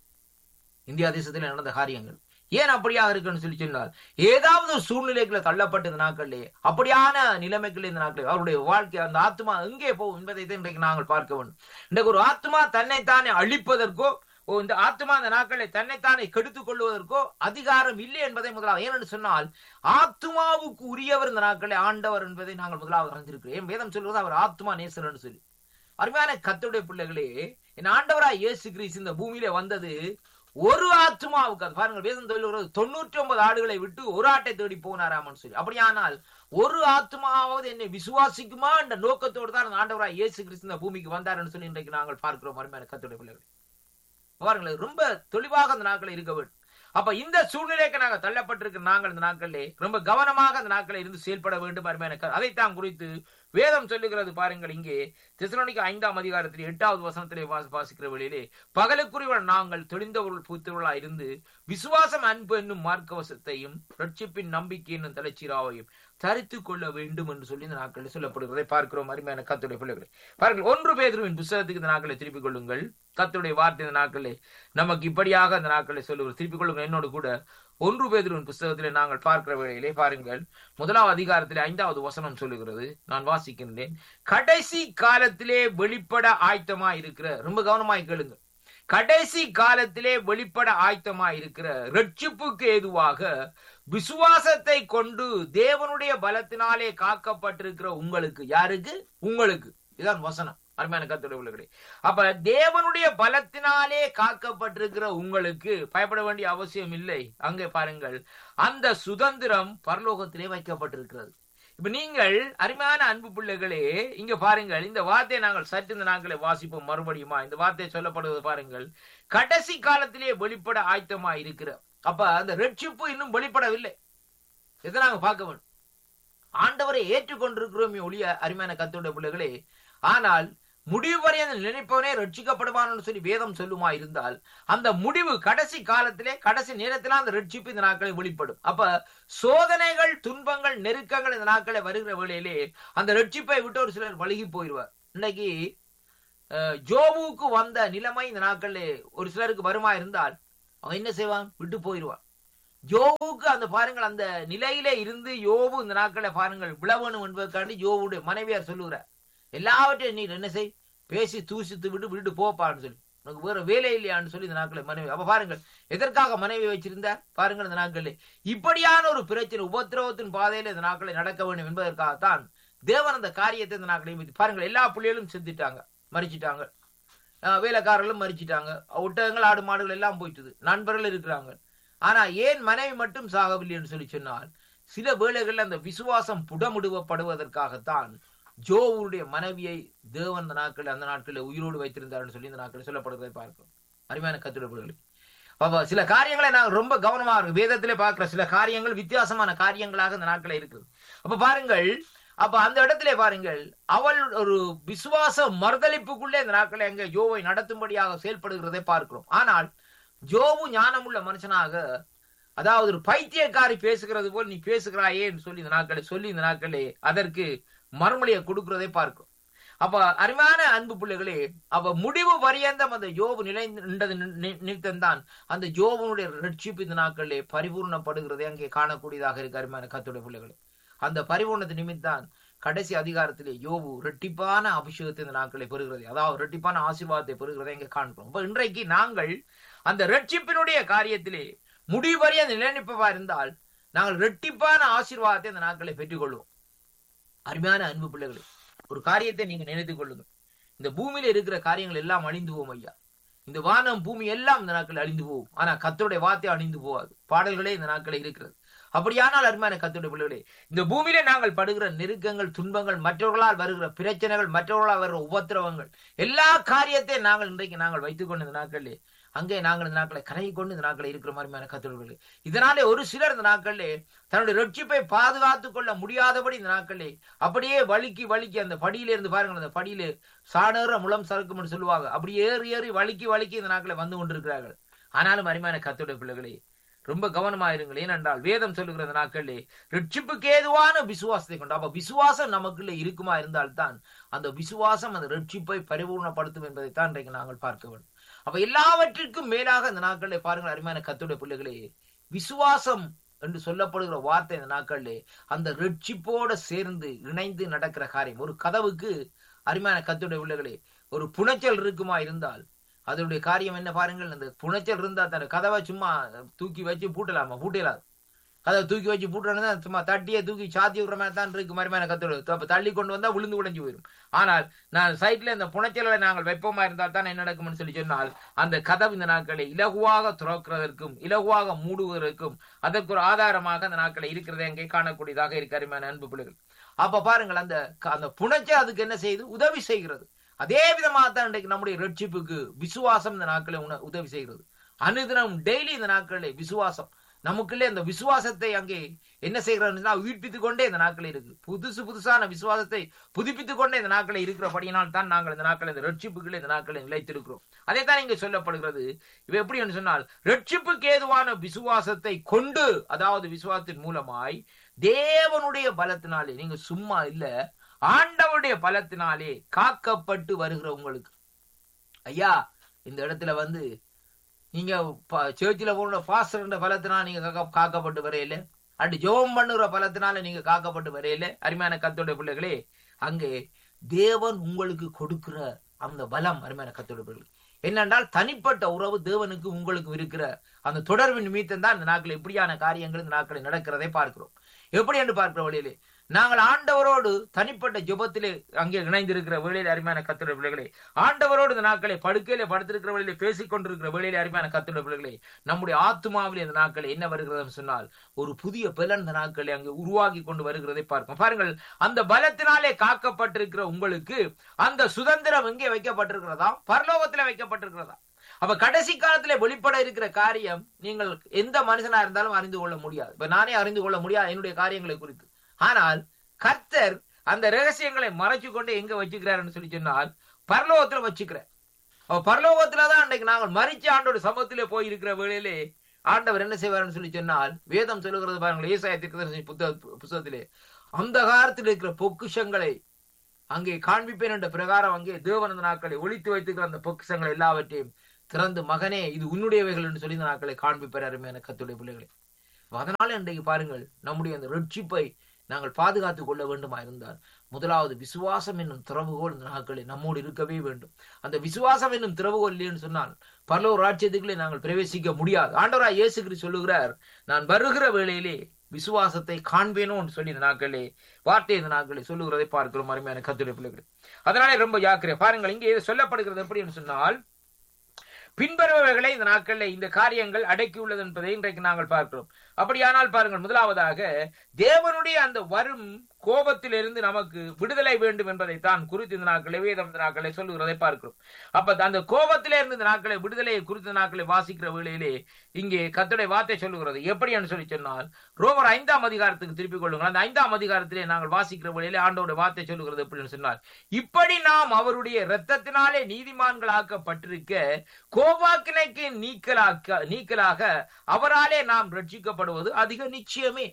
இந்தியா தேசத்தில் நடந்த காரியங்கள் ஏன் அப்படியாக இருக்குன்னு சொல்லி சொன்னால் ஏதாவது ஒரு சூழ்நிலைகளை தள்ளப்பட்ட இந்த நாட்களிலே அப்படியான நிலைமைகள் இந்த நாட்களில் அவருடைய வாழ்க்கை அந்த ஆத்மா எங்கே போகும் என்பதை இன்றைக்கு நாங்கள் பார்க்க வேண்டும் இன்றைக்கு ஒரு ஆத்மா தன்னைத்தானே அழிப்பதற்கோ இந்த ஆத்மா அந்த நாட்களை தன்னைத்தானே கெடுத்துக் கொள்வதற்கோ அதிகாரம் இல்லை என்பதை முதலாவது ஏனென்று சொன்னால் ஆத்மாவுக்கு உரியவர் இந்த நாட்களை ஆண்டவர் என்பதை நாங்கள் முதலாவது அறிந்திருக்கிறோம் வேதம் சொல்வது அவர் ஆத்மா நேசர் என்று சொல்லி அருமையான கத்துடைய பிள்ளைகளே என் ஆண்டவராய் இயேசு கிறிஸ்து இந்த பூமியில வந்தது ஒரு ஆத்மாவுக்கு அது பாருங்கள் வேதம் சொல்லுகிறது தொண்ணூற்றி ஒன்பது ஆடுகளை விட்டு ஒரு ஆட்டை தேடி போனாராமன்னு சொல்லி அப்படியானால் ஒரு ஆத்மாவது என்னை விசுவாசிக்குமா என்ற நோக்கத்தோடு தான் ஆண்டவராய் இயேசு கிறிஸ்து இந்த பூமிக்கு வந்தார்னு சொல்லி இன்றைக்கு நாங்கள் பார்க்கிறோம் அருமையான கத்துடைய பிள்ளைகள் பாருங்கள் ரொம்ப தெளிவாக அந்த நாட்கள் இருக்க வேண்டும் அப்ப இந்த சூழ்நிலைக்கு நாங்கள் தள்ளப்பட்டிருக்கிற நாங்கள் இந்த நாட்களிலே ரொம்ப கவனமாக அந்த நாட்களில் இருந்து செயல்பட வேண்டும் அருமையான அதைத்தான் குறித்து வேதம் சொல்லுகிறது பாருங்கள் இங்கே திசலோனிக்கு ஐந்தாம் அதிகாரத்தில் எட்டாவது வசனத்திலே வாசிக்கிற வழியிலே பகலுக்குரியவள் நாங்கள் தெளிந்தவர்கள் பூத்தவர்களா இருந்து விசுவாசம் அன்பு என்னும் மார்க்கவசத்தையும் ரட்சிப்பின் நம்பிக்கை என்னும் தலைச்சீராவையும் தரித்து கொள்ள வேண்டும் என்று சொல்லி இந்த நாட்களில் சொல்லப்படுகிறதை பார்க்கிறோம் அருமையான கத்துடைய பிள்ளைகளை பாருங்கள் ஒன்று பேதருவின் புத்தகத்துக்கு இந்த நாட்களை திருப்பிக் கொள்ளுங்கள் கத்துடைய வார்த்தை இந்த நாட்களே நமக்கு இப்படியாக அந்த நாட்களை சொல்லுவது திருப்பிக் கொள்ளுங்கள் என்னோடு கூட ஒன்று பேதருவின் புஸ்தகத்திலே நாங்கள் பார்க்கிற வேளையிலே பாருங்கள் முதலாவது அதிகாரத்திலே ஐந்தாவது வசனம் சொல்லுகிறது நான் வாசிக்கின்றேன் கடைசி காலத்திலே வெளிப்பட ஆயத்தமா இருக்கிற ரொம்ப கவனமாய் கேளுங்க கடைசி காலத்திலே வெளிப்பட ஆயத்தமா இருக்கிற ரட்சிப்புக்கு ஏதுவாக விசுவாசத்தை கொண்டு தேவனுடைய பலத்தினாலே காக்கப்பட்டிருக்கிற உங்களுக்கு யாருக்கு உங்களுக்கு இதான் வசனம் அருமையான கத்துடைய உள்ளவர்களே அப்ப தேவனுடைய பலத்தினாலே காக்கப்பட்டிருக்கிற உங்களுக்கு பயப்பட வேண்டிய அவசியம் இல்லை அங்கே பாருங்கள் அந்த சுதந்திரம் பரலோகத்திலே வைக்கப்பட்டிருக்கிறது இப்ப நீங்கள் அருமையான அன்பு பிள்ளைகளே இங்க பாருங்கள் இந்த வார்த்தையை நாங்கள் சற்று இந்த நாட்களை வாசிப்போம் மறுபடியுமா இந்த வார்த்தை சொல்லப்படுவது பாருங்கள் கடைசி காலத்திலே வெளிப்பட ஆயத்தமா இருக்கிற அப்ப அந்த ரட்சிப்பு இன்னும் வெளிப்படவில்லை இதை நாங்க பார்க்க வேண்டும் ஆண்டவரை ஏற்றுக்கொண்டிருக்கிறோமே ஒளிய அருமையான கத்தோட பிள்ளைகளே ஆனால் முடிவு வரை அந்த நினைப்பவனே ரட்சிக்கப்படுவான்னு சொல்லி வேதம் சொல்லுமா இருந்தால் அந்த முடிவு கடைசி காலத்திலே கடைசி நேரத்தில அந்த ரட்சிப்பு இந்த நாட்களை வெளிப்படும் அப்ப சோதனைகள் துன்பங்கள் நெருக்கங்கள் இந்த நாட்களை வருகிற வேளையிலே அந்த ரட்சிப்பை விட்டு ஒரு சிலர் வழுகி போயிடுவார் இன்னைக்கு ஜோபுக்கு வந்த நிலைமை இந்த நாட்களில் ஒரு சிலருக்கு வருமா இருந்தால் அவன் என்ன செய்வான் விட்டு போயிடுவான் யோவுக்கு அந்த பாருங்கள் அந்த நிலையிலே இருந்து யோவு இந்த நாட்களை பாருங்கள் விளவணும் என்பதற்காண்டி யோவுடைய மனைவியார் சொல்லுகிறார் எல்லாவற்றையும் நீர் என்ன செய் பேசி தூசித்து விட்டு விட்டு போப்பான்னு சொல்லி உனக்கு வேற வேலை இல்லையான்னு சொல்லி இந்த நாட்களை மனைவி அப்ப பாருங்கள் எதற்காக மனைவி வச்சிருந்தார் பாருங்கள் இந்த நாட்களில் இப்படியான ஒரு பிரச்சனை உபத்திரவத்தின் பாதையில இந்த நாட்களை நடக்க வேண்டும் என்பதற்காகத்தான் தேவன் அந்த காரியத்தை இந்த நாட்களை பாருங்கள் எல்லா பிள்ளைகளும் செத்துட்டாங்க மறிச்சிட்டாங்க வேலைக்காரர்களும் மறிச்சிட்டாங்க ஒட்டகங்கள் ஆடு மாடுகள் எல்லாம் போயிட்டுது நண்பர்கள் இருக்கிறாங்க ஆனா ஏன் மனைவி மட்டும் சாகவில்லைன்னு சொல்லி சொன்னால் சில வேளைகள்ல அந்த விசுவாசம் புடமுடுவப்படுவதற்காகத்தான் ஜோவுடைய மனைவியை தேவன் அந்த நாட்கள் அந்த நாட்களில் உயிரோடு வைத்திருந்தார்னு சொல்லி இந்த நாட்களில் சொல்லப்படுவதை பார்க்கிறோம் அருமையான கத்துடப்படுகள் அப்ப சில காரியங்களை நான் ரொம்ப கவனமா இருக்கு வேதத்திலே பார்க்கிற சில காரியங்கள் வித்தியாசமான காரியங்களாக இந்த நாட்களில் இருக்குது அப்ப பாருங்கள் அப்ப அந்த இடத்திலே பாருங்கள் அவள் ஒரு விசுவாச மறுதளிப்புக்குள்ளே இந்த நாட்களை அங்க யோவை நடத்தும்படியாக செயல்படுகிறதை பார்க்கிறோம் ஆனால் ஜோவு ஞானமுள்ள மனுஷனாக அதாவது ஒரு பைத்தியக்காரி பேசுகிறது போல் நீ பேசுகிறாயேன்னு சொல்லி இந்த நாட்களை சொல்லி இந்த நாட்களே அதற்கு மறுமொழியை கொடுக்கிறதை பார்க்கும் அப்ப அருமையான அன்பு பிள்ளைகளே அவ முடிவு பரியந்தம் அந்த யோபு நிலைந்தது நிமித்தம்தான் அந்த யோபனுடைய ரட்சிப்பு இந்த நாட்களிலே பரிபூர்ணப்படுகிறதை அங்கே காணக்கூடியதாக இருக்கு அருமையான கத்துடைய பிள்ளைகளே அந்த பரிபூர்ணத்து நிமித்தான் கடைசி அதிகாரத்திலே யோபு ரெட்டிப்பான அபிஷேகத்தை இந்த நாட்களை பெறுகிறது அதாவது ரெட்டிப்பான ஆசீர்வாதத்தை பெறுகிறதை இங்கே காண்கிறோம் இப்ப இன்றைக்கு நாங்கள் அந்த ரட்சிப்பினுடைய காரியத்திலே முடிவறிய நிலைநிற்பவா இருந்தால் நாங்கள் ரெட்டிப்பான ஆசீர்வாதத்தை இந்த நாட்களை பெற்றுக்கொள்வோம் அருமையான அன்பு பிள்ளைகளே ஒரு காரியத்தை நீங்க நினைத்துக் கொள்ளுங்க இந்த பூமியில இருக்கிற காரியங்கள் எல்லாம் அழிந்து போவோம் ஐயா இந்த வானம் பூமி எல்லாம் இந்த நாட்கள் அழிந்து போகும் ஆனா கத்தருடைய வார்த்தை அழிந்து போகாது பாடல்களே இந்த நாட்களில் இருக்கிறது அப்படியானால் அருமையான கத்துடைய பிள்ளைகளே இந்த பூமியிலே நாங்கள் படுகிற நெருக்கங்கள் துன்பங்கள் மற்றவர்களால் வருகிற பிரச்சனைகள் மற்றவர்களால் வருகிற உபத்திரவங்கள் எல்லா காரியத்தையும் நாங்கள் இன்றைக்கு நாங்கள் வைத்துக் கொண்டு இந்த நாட்களிலே அங்கே நாங்கள் இந்த நாட்களை கரை கொண்டு இந்த நாட்களை இருக்கிற மாதிரியான கத்துடைய இதனாலே ஒரு சிலர் இந்த நாட்களிலே தன்னுடைய ரட்சிப்பை பாதுகாத்துக் கொள்ள முடியாதபடி இந்த நாட்களிலே அப்படியே வலிக்கு வலிக்கு அந்த படியில இருந்து பாருங்கள் அந்த படியில சாணேற முளம் சறுக்கும்னு சொல்லுவாங்க அப்படி ஏறி ஏறி வலிக்கு வலிக்கு இந்த நாட்களை வந்து கொண்டிருக்கிறார்கள் ஆனாலும் அருமையான கத்துடைய பிள்ளைகளே ரொம்ப கவனமா இருங்கள் ஏனென்றால் வேதம் சொல்லுகிற அந்த நாட்களிலே ரட்சிப்புக்கு ஏதுவான விசுவாசத்தை கொண்டு அப்ப விசுவாசம் நமக்குள்ள இருக்குமா இருந்தால்தான் அந்த விசுவாசம் அந்த ரட்சிப்பை பரிபூர்ணப்படுத்தும் என்பதைத்தான் இன்றைக்கு நாங்கள் பார்க்க வேண்டும் அப்ப எல்லாவற்றிற்கும் மேலாக இந்த நாட்களிலே பாருங்கள் அருமையான கத்துடைய பிள்ளைகளே விசுவாசம் என்று சொல்லப்படுகிற வார்த்தை இந்த நாட்களிலே அந்த ரட்சிப்போட சேர்ந்து இணைந்து நடக்கிற காரியம் ஒரு கதவுக்கு அருமையான கத்துடைய பிள்ளைகளே ஒரு புனைச்சல் இருக்குமா இருந்தால் அதனுடைய காரியம் என்ன பாருங்கள் அந்த புனைச்சல் இருந்தா தன் கதவை சும்மா தூக்கி வச்சு பூட்டலாமா பூட்டலாது கதவை தூக்கி வச்சு பூட்டுறா சும்மா தட்டியை தூக்கி சாத்தி விடுற மாதிரி தான் இருக்கு மறுமையான கத்தோடு அப்ப தள்ளி கொண்டு வந்தா விழுந்து உடைஞ்சு போயிடும் ஆனால் நான் சைட்ல இந்த புனைச்சலை நாங்கள் வெப்பமா இருந்தால் தான் என்ன நடக்கும்னு சொல்லி சொன்னால் அந்த கதவு இந்த நாட்களை இலகுவாக துறக்கிறதற்கும் இலகுவாக மூடுவதற்கும் அதற்கு ஒரு ஆதாரமாக அந்த நாட்களை இருக்கிறதை அங்கே காணக்கூடியதாக இருக்கு அருமையான அன்பு பிள்ளைகள் அப்ப பாருங்கள் அந்த அந்த புனைச்சல் அதுக்கு என்ன செய்யுது உதவி செய்கிறது அதே விதமாக தான் இன்றைக்கு நம்முடைய ரட்சிப்புக்கு விசுவாசம் இந்த நாட்களை உதவி செய்கிறது அனுதினம் டெய்லி இந்த நாட்களில் விசுவாசம் நமக்குள்ளே அந்த விசுவாசத்தை அங்கே என்ன செய்கிறோம்னா உயிர்ப்பித்துக் கொண்டே இந்த நாட்களில் இருக்கு புதுசு புதுசான விசுவாசத்தை புதுப்பித்துக் கொண்டே இந்த நாட்களில் இருக்கிறபடியினால் தான் நாங்கள் இந்த நாட்களில் இந்த ரட்சிப்புகளை இந்த நாட்களில் நிலைத்திருக்கிறோம் அதே தான் இங்கே சொல்லப்படுகிறது இவ எப்படி என்று சொன்னால் ரட்சிப்புக்கு ஏதுவான விசுவாசத்தை கொண்டு அதாவது விசுவாசத்தின் மூலமாய் தேவனுடைய பலத்தினாலே நீங்க சும்மா இல்ல ஆண்டவருடைய பலத்தினாலே காக்கப்பட்டு வருகிற உங்களுக்கு ஐயா இந்த இடத்துல வந்து நீங்க சேர்ச்சில போன பாஸ்டர் பலத்தினால நீங்க காக்கப்பட்டு வரையில அண்டு ஜோம் பண்ணுகிற பலத்தினால நீங்க காக்கப்பட்டு வரையில அருமையான கத்தோட பிள்ளைகளே அங்கே தேவன் உங்களுக்கு கொடுக்கிற அந்த பலம் அருமையான கத்தோட பிள்ளைகள் என்னென்றால் தனிப்பட்ட உறவு தேவனுக்கு உங்களுக்கு இருக்கிற அந்த தொடர்பு நிமித்தம் தான் இந்த நாட்கள் எப்படியான காரியங்கள் இந்த நாட்களில் நடக்கிறதை பார்க்கிறோம் எப்படி என்று பார்க்கிற வழியிலே நாங்கள் ஆண்டவரோடு தனிப்பட்ட ஜெபத்திலே அங்கே இணைந்திருக்கிற வேளையிலே அருமையான கத்துடைய பிள்ளைகளே ஆண்டவரோடு இந்த நாட்களை படுக்கையிலே படுத்திருக்கிற வேளையிலே பேசிக் கொண்டிருக்கிற வேளையிலே அருமையான கத்துடைய பிள்ளைகளே நம்முடைய ஆத்மாவிலே இந்த நாட்கள் என்ன வருகிறதுன்னு சொன்னால் ஒரு புதிய பலன் இந்த நாட்களை அங்கே உருவாகி கொண்டு வருகிறதை பார்க்கும் பாருங்கள் அந்த பலத்தினாலே காக்கப்பட்டிருக்கிற உங்களுக்கு அந்த சுதந்திரம் எங்கே வைக்கப்பட்டிருக்கிறதா பரலோகத்திலே வைக்கப்பட்டிருக்கிறதா அப்ப கடைசி காலத்திலே வெளிப்பட இருக்கிற காரியம் நீங்கள் எந்த மனுஷனா இருந்தாலும் அறிந்து கொள்ள முடியாது இப்ப நானே அறிந்து கொள்ள முடியாது என்னுடைய காரியங்களை குறித்து ஆனால் கர்த்தர் அந்த ரகசியங்களை மறைச்சு கொண்டு எங்க வச்சுக்கிறாருன்னு சொல்லி சொன்னால் பரலோகத்துல வச்சுக்கிறார் அப்ப பரலோகத்துலதான் அன்றைக்கு நாங்கள் மறிச்ச ஆண்டோட சமத்திலே போய் இருக்கிற வேளையிலே ஆண்டவர் என்ன செய்வார்னு சொல்லி சொன்னால் வேதம் சொல்லுகிறது பாருங்கள் ஏசாயத்திற்கு புத்தக புத்தகத்திலே அந்த காலத்தில் இருக்கிற பொக்குஷங்களை அங்கே காண்பிப்பேன் என்ற பிரகாரம் அங்கே தேவனந்த நாட்களை ஒழித்து வைத்துக்கிற அந்த பொக்கிஷங்கள் எல்லாவற்றையும் திறந்து மகனே இது உன்னுடையவைகள் என்று சொல்லி இந்த நாட்களை காண்பிப்பார் அருமையான கத்துடைய பிள்ளைகளை அதனால இன்றைக்கு பாருங்கள் நம்முடைய அந்த ரட்சிப்பை நாங்கள் பாதுகாத்துக் கொள்ள வேண்டுமா இருந்தால் முதலாவது விசுவாசம் என்னும் திறவுகோல் இந்த நாட்களில் நம்மோடு இருக்கவே வேண்டும் அந்த விசுவாசம் என்னும் திறவுகோல் இல்லைன்னு சொன்னால் பரலோர் ராஜ்யத்துக்குள்ளே நாங்கள் பிரவேசிக்க முடியாது ஆண்டவராய் இயேசு கிறிஸ்து சொல்லுகிறார் நான் வருகிற வேளையிலே விசுவாசத்தை காண்பேனோன்னு சொல்லி இந்த நாட்களே வார்த்தை இந்த நாட்களை சொல்லுகிறதை பார்க்கிறோம் அருமையான கத்துடைய பிள்ளைகள் அதனாலே ரொம்ப ஜாக்கிரதை பாருங்கள் இங்கே சொல்லப்படுகிறது எப்படின்னு சொன்னால் பின்வருபவைகளை இந்த நாட்களில் இந்த காரியங்கள் அடக்கியுள்ளது என்பதை இன்றைக்கு நாங்கள் பார்க்கிறோம் அப்படியானால் பாருங்கள் முதலாவதாக தேவனுடைய அந்த வரும் கோபத்திலிருந்து நமக்கு விடுதலை வேண்டும் என்பதைத்தான் குறித்து இந்த நாட்களை வேதம் இந்த நாட்களை சொல்லுகிறதை பார்க்கிறோம் அப்ப அந்த கோபத்திலே இருந்து இந்த நாட்களை விடுதலையை குறித்த நாட்களை வாசிக்கிற வேளையிலே இங்கே கத்துடைய வார்த்தை சொல்லுகிறது எப்படி என்று சொல்லி சொன்னால் ரோமர் ஐந்தாம் அதிகாரத்துக்கு திருப்பிக் கொள்ளுங்கள் அந்த ஐந்தாம் அதிகாரத்திலே நாங்கள் வாசிக்கிற வேளையிலே ஆண்டோட வார்த்தை சொல்லுகிறது எப்படின்னு சொன்னால் இப்படி நாம் அவருடைய இரத்தத்தினாலே நீதிமான்களாக்கப்பட்டிருக்க கோபாக்கினைக்கு நீக்கலாக்க நீக்கலாக அவராலே நாம் ரட்சிக்கப்படுவது அதிக நிச்சயமே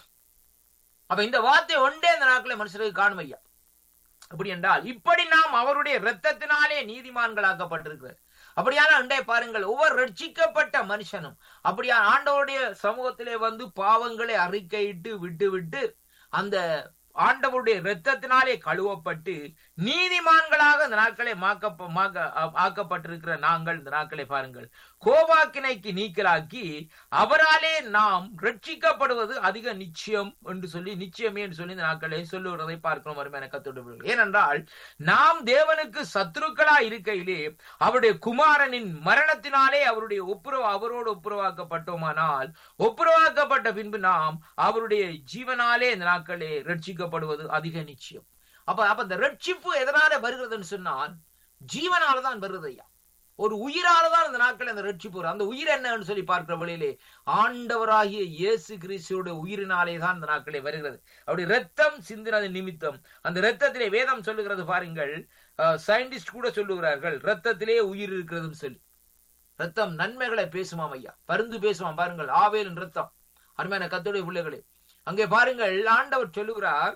அப்ப இந்த வார்த்தை ஒன்றே இந்த நாட்களை மனுஷருக்கு காணும் ஐயா அப்படி என்றால் இப்படி நாம் அவருடைய இரத்தத்தினாலே நீதிமான்களாக்கப்பட்டிருக்கிறது அப்படியான அண்டே பாருங்கள் ஒவ்வொரு ரட்சிக்கப்பட்ட மனுஷனும் அப்படியா ஆண்டவருடைய சமூகத்திலே வந்து பாவங்களை அறிக்கையிட்டு விட்டு விட்டு அந்த ஆண்டவருடைய இரத்தத்தினாலே கழுவப்பட்டு நீதிமான்களாக இந்த நாட்களை ஆக்கப்பட்டிருக்கிற நாங்கள் இந்த நாட்களை பாருங்கள் கோபாக்கினைக்கு நீக்கலாக்கி அவராலே நாம் ரட்சிக்கப்படுவது அதிக நிச்சயம் என்று சொல்லி நிச்சயமே என்று சொல்லி இந்த நாட்களை சொல்லுகிறதை பார்க்கிறோம் அருமையான கத்தோடு ஏனென்றால் நாம் தேவனுக்கு சத்துருக்களா இருக்கையிலே அவருடைய குமாரனின் மரணத்தினாலே அவருடைய ஒப்புரவு அவரோடு ஒப்புரவாக்கப்பட்டோமானால் ஒப்புரவாக்கப்பட்ட பின்பு நாம் அவருடைய ஜீவனாலே இந்த நாட்களே ரட்சிக்கப்படுவது அதிக நிச்சயம் அப்ப அப்ப இந்த ரட்சிப்பு எதனால வருகிறதுன்னு சொன்னால் ஜீவனாலதான் வருது ஐயா ஒரு உயிராலதான் இந்த நாட்கள் அந்த ரட்சிப்பு அந்த உயிர் என்னன்னு சொல்லி பார்க்கிற வழியிலே ஆண்டவராகிய இயேசு கிறிஸ்துவோட உயிரினாலே தான் இந்த நாட்களே வருகிறது அப்படி ரத்தம் சிந்தினது நிமித்தம் அந்த ரத்தத்திலே வேதம் சொல்லுகிறது பாருங்கள் சயின்டிஸ்ட் கூட சொல்லுகிறார்கள் ரத்தத்திலே உயிர் இருக்கிறதுன்னு சொல்லி ரத்தம் நன்மைகளை பேசுமாம் ஐயா பருந்து பேசுவான் பாருங்கள் ஆவேலின் ரத்தம் அருமையான கத்துடைய பிள்ளைகளே அங்கே பாருங்கள் ஆண்டவர் சொல்லுகிறார்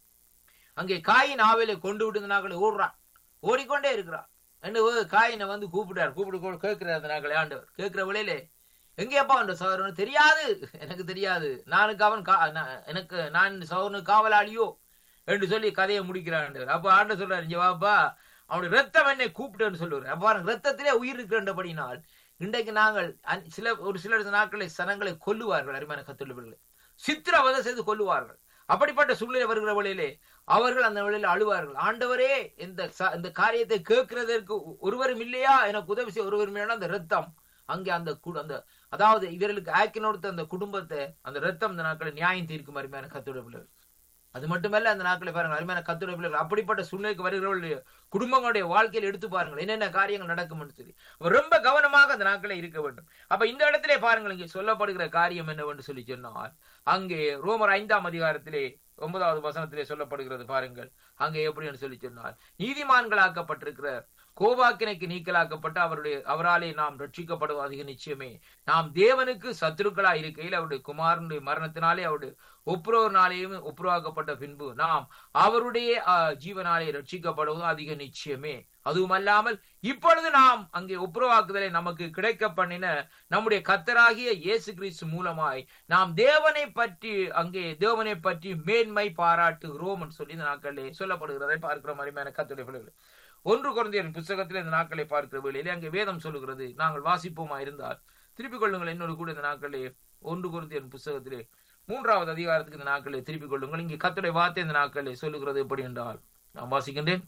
அங்கே காயின் ஆவேலை கொண்டு விட்டு நாக்களை ஓடுறான் ஓடிக்கொண்டே இருக்கிறான் என்ன காயினை வந்து கூப்பிட்டார் கூப்பிட்டு கேட்கிறார் அந்த நாக்களை ஆண்டவர் கேட்கிற விலையிலே எங்கேப்பா அந்த சகோதரன் தெரியாது எனக்கு தெரியாது நானுக்கு அவன் எனக்கு நான் சகோதரனுக்கு காவலாளியோ என்று சொல்லி கதையை முடிக்கிறான் அப்ப ஆண்டவர் சொல்றாரு இங்க வாப்பா அவனுடைய ரத்தம் என்னை கூப்பிட்டேன்னு சொல்லுவார் அப்ப ரத்தத்திலே உயிர் இருக்கின்றபடினால் இன்றைக்கு நாங்கள் சில ஒரு சில நாட்களை சனங்களை கொல்லுவார்கள் அருமையான கத்துள்ளவர்களை சித்திரவதை செய்து கொல்லுவார்கள் அப்படிப்பட்ட சூழ்நிலை வருகிற வழியிலே அவர்கள் அந்த வழியில் அழுவார்கள் ஆண்டவரே இந்த இந்த காரியத்தை கேட்கிறதற்கு ஒருவரும் இல்லையா எனக்கு உதவி செய்ய ஒருவரும் அந்த ரத்தம் அங்கே அந்த அந்த அதாவது இவர்களுக்கு ஆக்கினோடுத்த அந்த குடும்பத்தை அந்த ரத்தம் இந்த நாட்களை நியாயம் தீர்க்கும் அருமையான கத்துடைய பிள்ளைகள் அது மட்டுமல்ல அந்த நாட்களை பாருங்கள் அருமையான கத்துடைய பிள்ளைகள் அப்படிப்பட்ட சூழ்நிலைக்கு வருகிறவர்களுடைய குடும்பங்களுடைய வாழ்க்கையில் எடுத்து பாருங்கள் என்னென்ன காரியங்கள் நடக்கும் சொல்லி ரொம்ப கவனமாக அந்த நாட்களை இருக்க வேண்டும் அப்ப இந்த இடத்திலே பாருங்கள் இங்கே சொல்லப்படுகிற காரியம் என்னவென்று சொல்லி சொன்னால் அங்கே ரோமர் ஐந்தாம் அதிகாரத்திலே ஒன்பதாவது வசனத்திலே சொல்லப்படுகிறது பாருங்கள் அங்கே எப்படின்னு சொல்லி சொன்னால் நீதிமான்களாக்கப்பட்டிருக்கிற கோபாக்கினைக்கு நீக்கலாக்கப்பட்டு அவருடைய அவராலே நாம் ரட்சிக்கப்படுவது அதிக நிச்சயமே நாம் தேவனுக்கு சத்துருக்களா இருக்கையில் அவருடைய குமாரனுடைய மரணத்தினாலே அவருடைய ஒப்புரவனாலேயும் ஒப்புரவாக்கப்பட்ட பின்பு நாம் அவருடைய ஜீவனாலே ரட்சிக்கப்படுவது அதிக நிச்சயமே அதுவும் அல்லாமல் இப்பொழுது நாம் அங்கே ஒப்புரவாக்குதலை நமக்கு கிடைக்க பண்ணின நம்முடைய கத்தராகிய இயேசு கிறிஸ்து மூலமாய் நாம் தேவனை பற்றி அங்கே தேவனை பற்றி மேன்மை பாராட்டுகிறோம் சொல்லி இந்த நாட்களிலே சொல்லப்படுகிறதை பார்க்கிற மாதிரியான கத்துடைய பிள்ளைகள் ஒன்று குழந்தையன் புத்தகத்தில் இந்த நாட்களை பார்க்கிற வேளையிலே அங்கே வேதம் சொல்லுகிறது நாங்கள் வாசிப்போமா இருந்தால் திருப்பிக் கொள்ளுங்கள் இன்னொரு கூட இந்த நாட்களே ஒன்று குழந்தையன் புத்தகத்திலே மூன்றாவது அதிகாரத்துக்கு இந்த நாட்களை திருப்பிக் கொள்ளுங்கள் இங்கே கத்துடைய வார்த்தை இந்த நாட்களை சொல்லுகிறது எப்படி என்றால் நான் வாசிக்கின்றேன்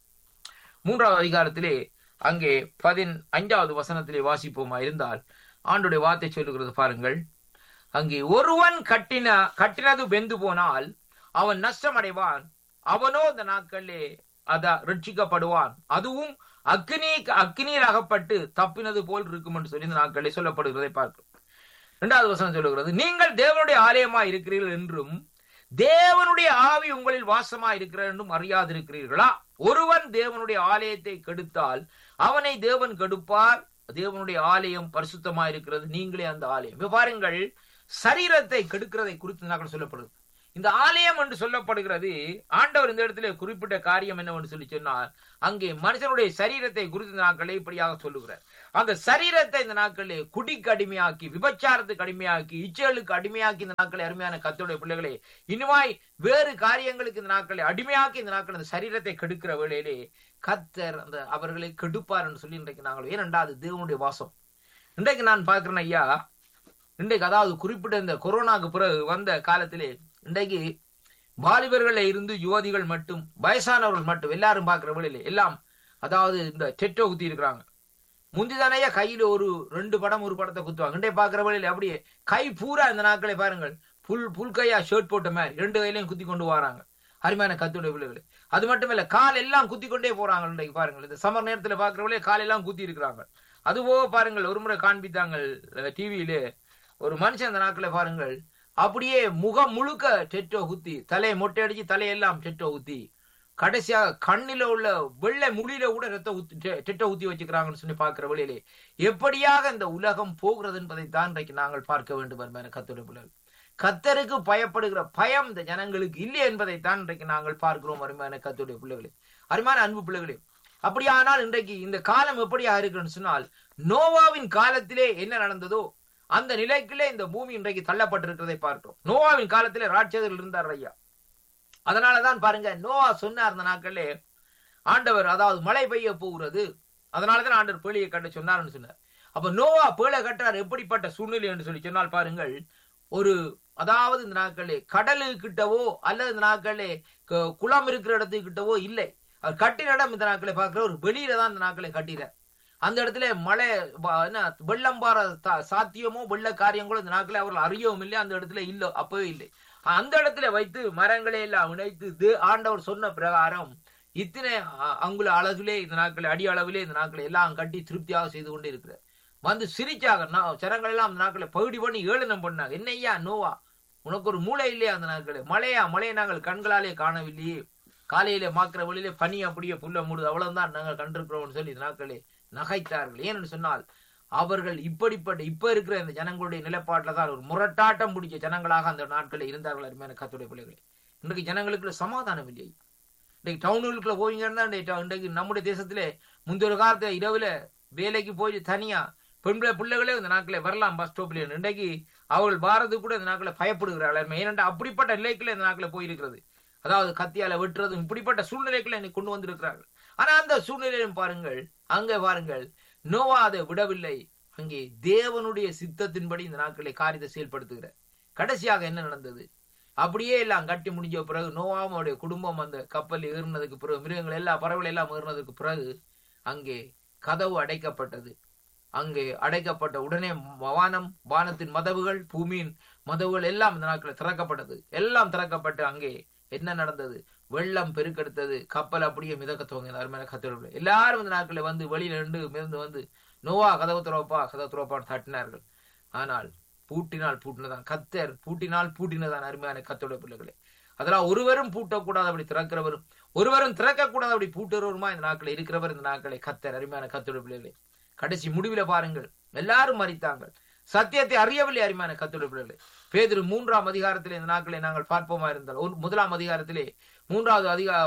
மூன்றாவது அதிகாரத்திலே அங்கே பதின் ஐந்தாவது வசனத்திலே வாசிப்போமா இருந்தால் ஆண்டுடைய வார்த்தை சொல்லுகிறது பாருங்கள் அங்கே ஒருவன் கட்டின கட்டினது வெந்து போனால் அவன் நஷ்டமடைவான் அவனோ இந்த நாட்களிலே அத ரட்சிக்கப்படுவான் அதுவும் அக்னி அக்னியில் அகப்பட்டு தப்பினது போல் இருக்கும் என்று சொல்லி இந்த நாட்களிலே சொல்லப்படுகிறதை பார்க்கிறோம் இரண்டாவது வசனம் சொல்லுகிறது நீங்கள் தேவனுடைய ஆலயமா இருக்கிறீர்கள் என்றும் தேவனுடைய ஆவி உங்களில் வாசமா இருக்கிறார் என்றும் அறியாதிருக்கிறீர்களா ஒருவன் தேவனுடைய ஆலயத்தை கெடுத்தால் அவனை தேவன் கெடுப்பார் தேவனுடைய ஆலயம் பரிசுத்தமா இருக்கிறது நீங்களே அந்த ஆலயம் இப்ப பாருங்கள் சரீரத்தை கெடுக்கிறதை குறித்து நாங்கள் சொல்லப்படுது இந்த ஆலயம் என்று சொல்லப்படுகிறது ஆண்டவர் இந்த இடத்துல குறிப்பிட்ட காரியம் என்னவென்று சொல்லி சொன்னால் அங்கே மனுஷனுடைய சரீரத்தை குறித்து நாட்களே இப்படியாக சொல்லுகிறார் அந்த சரீரத்தை இந்த நாட்களே குடிக்கு அடிமையாக்கி விபச்சாரத்துக்கு அடிமையாக்கி இச்சலுக்கு அடிமையாக்கி இந்த நாட்களை அருமையான கத்தோடைய பிள்ளைகளே இனிமாய் வேறு காரியங்களுக்கு இந்த நாட்களை அடிமையாக்கி இந்த நாட்கள் அந்த சரீரத்தை கெடுக்கிற வேளையிலே கத்தர் அந்த அவர்களை கெடுப்பார் என்று சொல்லி இன்றைக்கு நாங்கள் ஏனென்றால் தேவனுடைய வாசம் இன்றைக்கு நான் பார்க்கிறேன் ஐயா இன்றைக்கு அதாவது குறிப்பிட்ட இந்த கொரோனாக்கு பிறகு வந்த காலத்திலே இன்றைக்கு வாலிபர்கள இருந்து யுவதிகள் மட்டும் வயசானவர்கள் மட்டும் எல்லாரும் பார்க்கிற வேளையிலே எல்லாம் அதாவது இந்த டெட்டோ குத்தி இருக்கிறாங்க முந்திதானையா கையில ஒரு ரெண்டு படம் ஒரு படத்தை குத்துவாங்க இன்றைய பார்க்கிற வேளையில அப்படியே கை பூரா இந்த நாட்களை பாருங்கள் புல் புல் கையா ஷர்ட் போட்ட மாதிரி ரெண்டு கையிலையும் குத்தி கொண்டு வராங்க அருமையான கத்துடைய பிள்ளைகள் அது மட்டும் இல்ல கால் எல்லாம் குத்தி கொண்டே போறாங்க இன்றைக்கு பாருங்கள் இந்த சமர் நேரத்துல பாக்குறவங்களே கால் எல்லாம் குத்தி இருக்கிறாங்க அதுபோக பாருங்கள் ஒரு முறை காண்பித்தாங்க டிவியிலே ஒரு மனுஷன் அந்த நாட்களை பாருங்கள் அப்படியே முகம் முழுக்க டெட்டோ குத்தி தலையை மொட்டை அடிச்சு தலையெல்லாம் டெட்டோ ஊத்தி கடைசியாக கண்ணில உள்ள வெள்ளை முடியில கூட ரத்த ஊத்தி டெட்டோ ஊத்தி வச்சுக்கிறாங்கன்னு சொல்லி பார்க்கிற வழியிலே எப்படியாக இந்த உலகம் போகிறது என்பதை தான் இன்றைக்கு நாங்கள் பார்க்க வேண்டும் என்பன கத்துடைய பிள்ளைகள் கத்தருக்கு பயப்படுகிற பயம் இந்த ஜனங்களுக்கு இல்லை என்பதை தான் இன்றைக்கு நாங்கள் பார்க்கிறோம் அருமையான கத்துடைய பிள்ளைகளே அருமையான அன்பு பிள்ளைகளே அப்படியானால் இன்றைக்கு இந்த காலம் எப்படியா இருக்குன்னு சொன்னால் நோவாவின் காலத்திலே என்ன நடந்ததோ அந்த நிலைக்குள்ளே இந்த பூமி இன்றைக்கு தள்ளப்பட்டிருக்கிறதை பார்க்கிறோம் நோவாவின் காலத்திலே ராட்சதர்கள் இருந்தார் ஐயா அதனாலதான் பாருங்க நோவா சொன்னார் அந்த நாட்களே ஆண்டவர் அதாவது மழை பெய்ய போகிறது அதனாலதான் ஆண்டவர் பேழையை கட்ட சொன்னார்னு சொன்னார் அப்ப நோவா பேழை கட்டார் எப்படிப்பட்ட சூழ்நிலை என்று சொல்லி சொன்னால் பாருங்கள் ஒரு அதாவது இந்த நாட்களே கடலு கிட்டவோ அல்லது இந்த நாட்களே குளம் இருக்கிற இடத்துக்கிட்டவோ இல்லை அவர் கட்டின இடம் இந்த நாட்களை பார்க்கிற ஒரு வெளியில தான் இந்த நாட்களை கட்டினார் அந்த இடத்துல மழை என்ன வெள்ளம் பாற சாத்தியமோ வெள்ள காரியங்களோ இந்த நாட்களை அவர்கள் அறியவும் இல்லை அந்த இடத்துல இல்லை அப்பவே இல்லை அந்த இடத்துல வைத்து மரங்களை எல்லாம் இணைத்து ஆண்டவர் சொன்ன பிரகாரம் இத்தனை அங்குல அளவிலே இந்த நாட்களை அடி அளவிலே இந்த நாட்களை எல்லாம் கட்டி திருப்தியாக செய்து கொண்டு இருக்கிறார் வந்து சிரிச்சாக சரங்கள் எல்லாம் அந்த நாட்களை பகுடி பண்ணி ஏளனம் பண்ணாங்க என்னையா நோவா உனக்கு ஒரு மூளை இல்லையா அந்த நாட்களே மழையா மழையை நாங்கள் கண்களாலே காணவில்லையே காலையில மாக்கிற வழியிலே பனி அப்படியே புல்ல மூடுது அவ்வளவுதான் நாங்கள் கண்டிருக்கிறோம்னு சொல்லி இந்த நாட்களே நகைத்தார்கள் ஏன்னு சொன்னால் அவர்கள் இப்படிப்பட்ட இப்ப இருக்கிற இந்த ஜனங்களுடைய நிலைப்பாட்டில் தான் ஒரு முரட்டாட்டம் பிடிச்ச ஜனங்களாக அந்த நாட்களில் இருந்தார்கள் அருமையான கத்துடைய பிள்ளைகளை இன்றைக்கு ஜனங்களுக்குள்ள சமாதானம் இல்லை இன்றைக்கு டவுனுக்குள்ள போவீங்கன்னா இன்றைக்கு நம்முடைய தேசத்திலே முந்தைய காலத்துல இரவுல வேலைக்கு போய் தனியா பெண்பிள்ளை பிள்ளைகளே இந்த நாட்களே வரலாம் பஸ் ஸ்டாப்ல இன்றைக்கு அவர்கள் பாரது கூட இந்த நாட்களை பயப்படுகிறார்கள் ஏனென்றா அப்படிப்பட்ட நிலைக்குள்ள இந்த நாட்களை போயிருக்கிறது அதாவது கத்தியால வெட்டுறதும் இப்படிப்பட்ட சூழ்நிலைக்குள்ள என்னை கொண்டு வந்திருக்கிறார்கள் ஆனா அந்த சூழ்நிலையிலும் பாருங்கள் அங்க பாருங்கள் நோவா அதை விடவில்லை அங்கே தேவனுடைய சித்தத்தின்படி இந்த நாட்களை காரியத்தை செயல்படுத்துகிற கடைசியாக என்ன நடந்தது அப்படியே எல்லாம் கட்டி முடிஞ்ச பிறகு நோவாவுடைய குடும்பம் அந்த கப்பல் ஏறினதுக்கு பிறகு மிருகங்கள் எல்லா பறவைகள் எல்லாம் ஏறினதுக்கு பிறகு அங்கே கதவு அடைக்கப்பட்டது அங்கே அடைக்கப்பட்ட உடனே வானம் வானத்தின் மதவுகள் பூமியின் மதவுகள் எல்லாம் இந்த நாட்களில் திறக்கப்பட்டது எல்லாம் திறக்கப்பட்டு அங்கே என்ன நடந்தது வெள்ளம் பெருக்கெடுத்தது கப்பல் அப்படியே மிதக்க துவங்கினது அருமையான கத்தோடு எல்லாரும் இந்த நாட்களில் வந்து வெளியில இருந்து மிதந்து வந்து நோவா கதவு துறப்பா கதவு துறப்பான்னு தட்டினார்கள் ஆனால் பூட்டினால் பூட்டினதான் கத்தர் பூட்டினால் பூட்டினதான் அருமையான கத்தோட பிள்ளைகளே அதெல்லாம் ஒருவரும் பூட்டக்கூடாது அப்படி திறக்கிறவரும் ஒருவரும் திறக்கக்கூடாது அப்படி பூட்டுறவருமா இந்த நாட்களை இருக்கிறவர் இந்த நாட்களை கத்தர் அருமையான கத்தோட பிள்ளைகளே கடைசி முடிவில பாருங்கள் எல்லாரும் மறித்தாங்க சத்தியத்தை அறியவில்லை அருமையான கத்தோட பிள்ளைகளே பேதிரு மூன்றாம் அதிகாரத்திலே இந்த நாட்களை நாங்கள் பார்ப்போமா இருந்தால் முதலாம் அதிகாரத்திலே மூன்றாவது அதிகா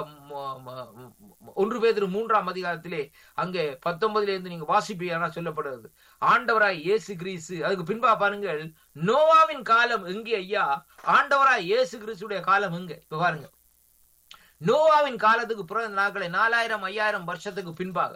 ஒன்று பேதிரு மூன்றாம் அதிகாரத்திலே அங்கே பத்தொன்பதுல இருந்து நீங்க வாசிப்பீங்கன்னா சொல்லப்படுறது ஆண்டவராய் இயேசு கிரீசு அதுக்கு பின்பா பாருங்கள் நோவாவின் காலம் எங்கே ஐயா ஆண்டவராய் இயேசு கிறிஸ்துடைய காலம் எங்க இப்ப பாருங்க நோவாவின் காலத்துக்கு பிறகு இந்த நாட்களை நாலாயிரம் ஐயாயிரம் வருஷத்துக்கு பின்பாக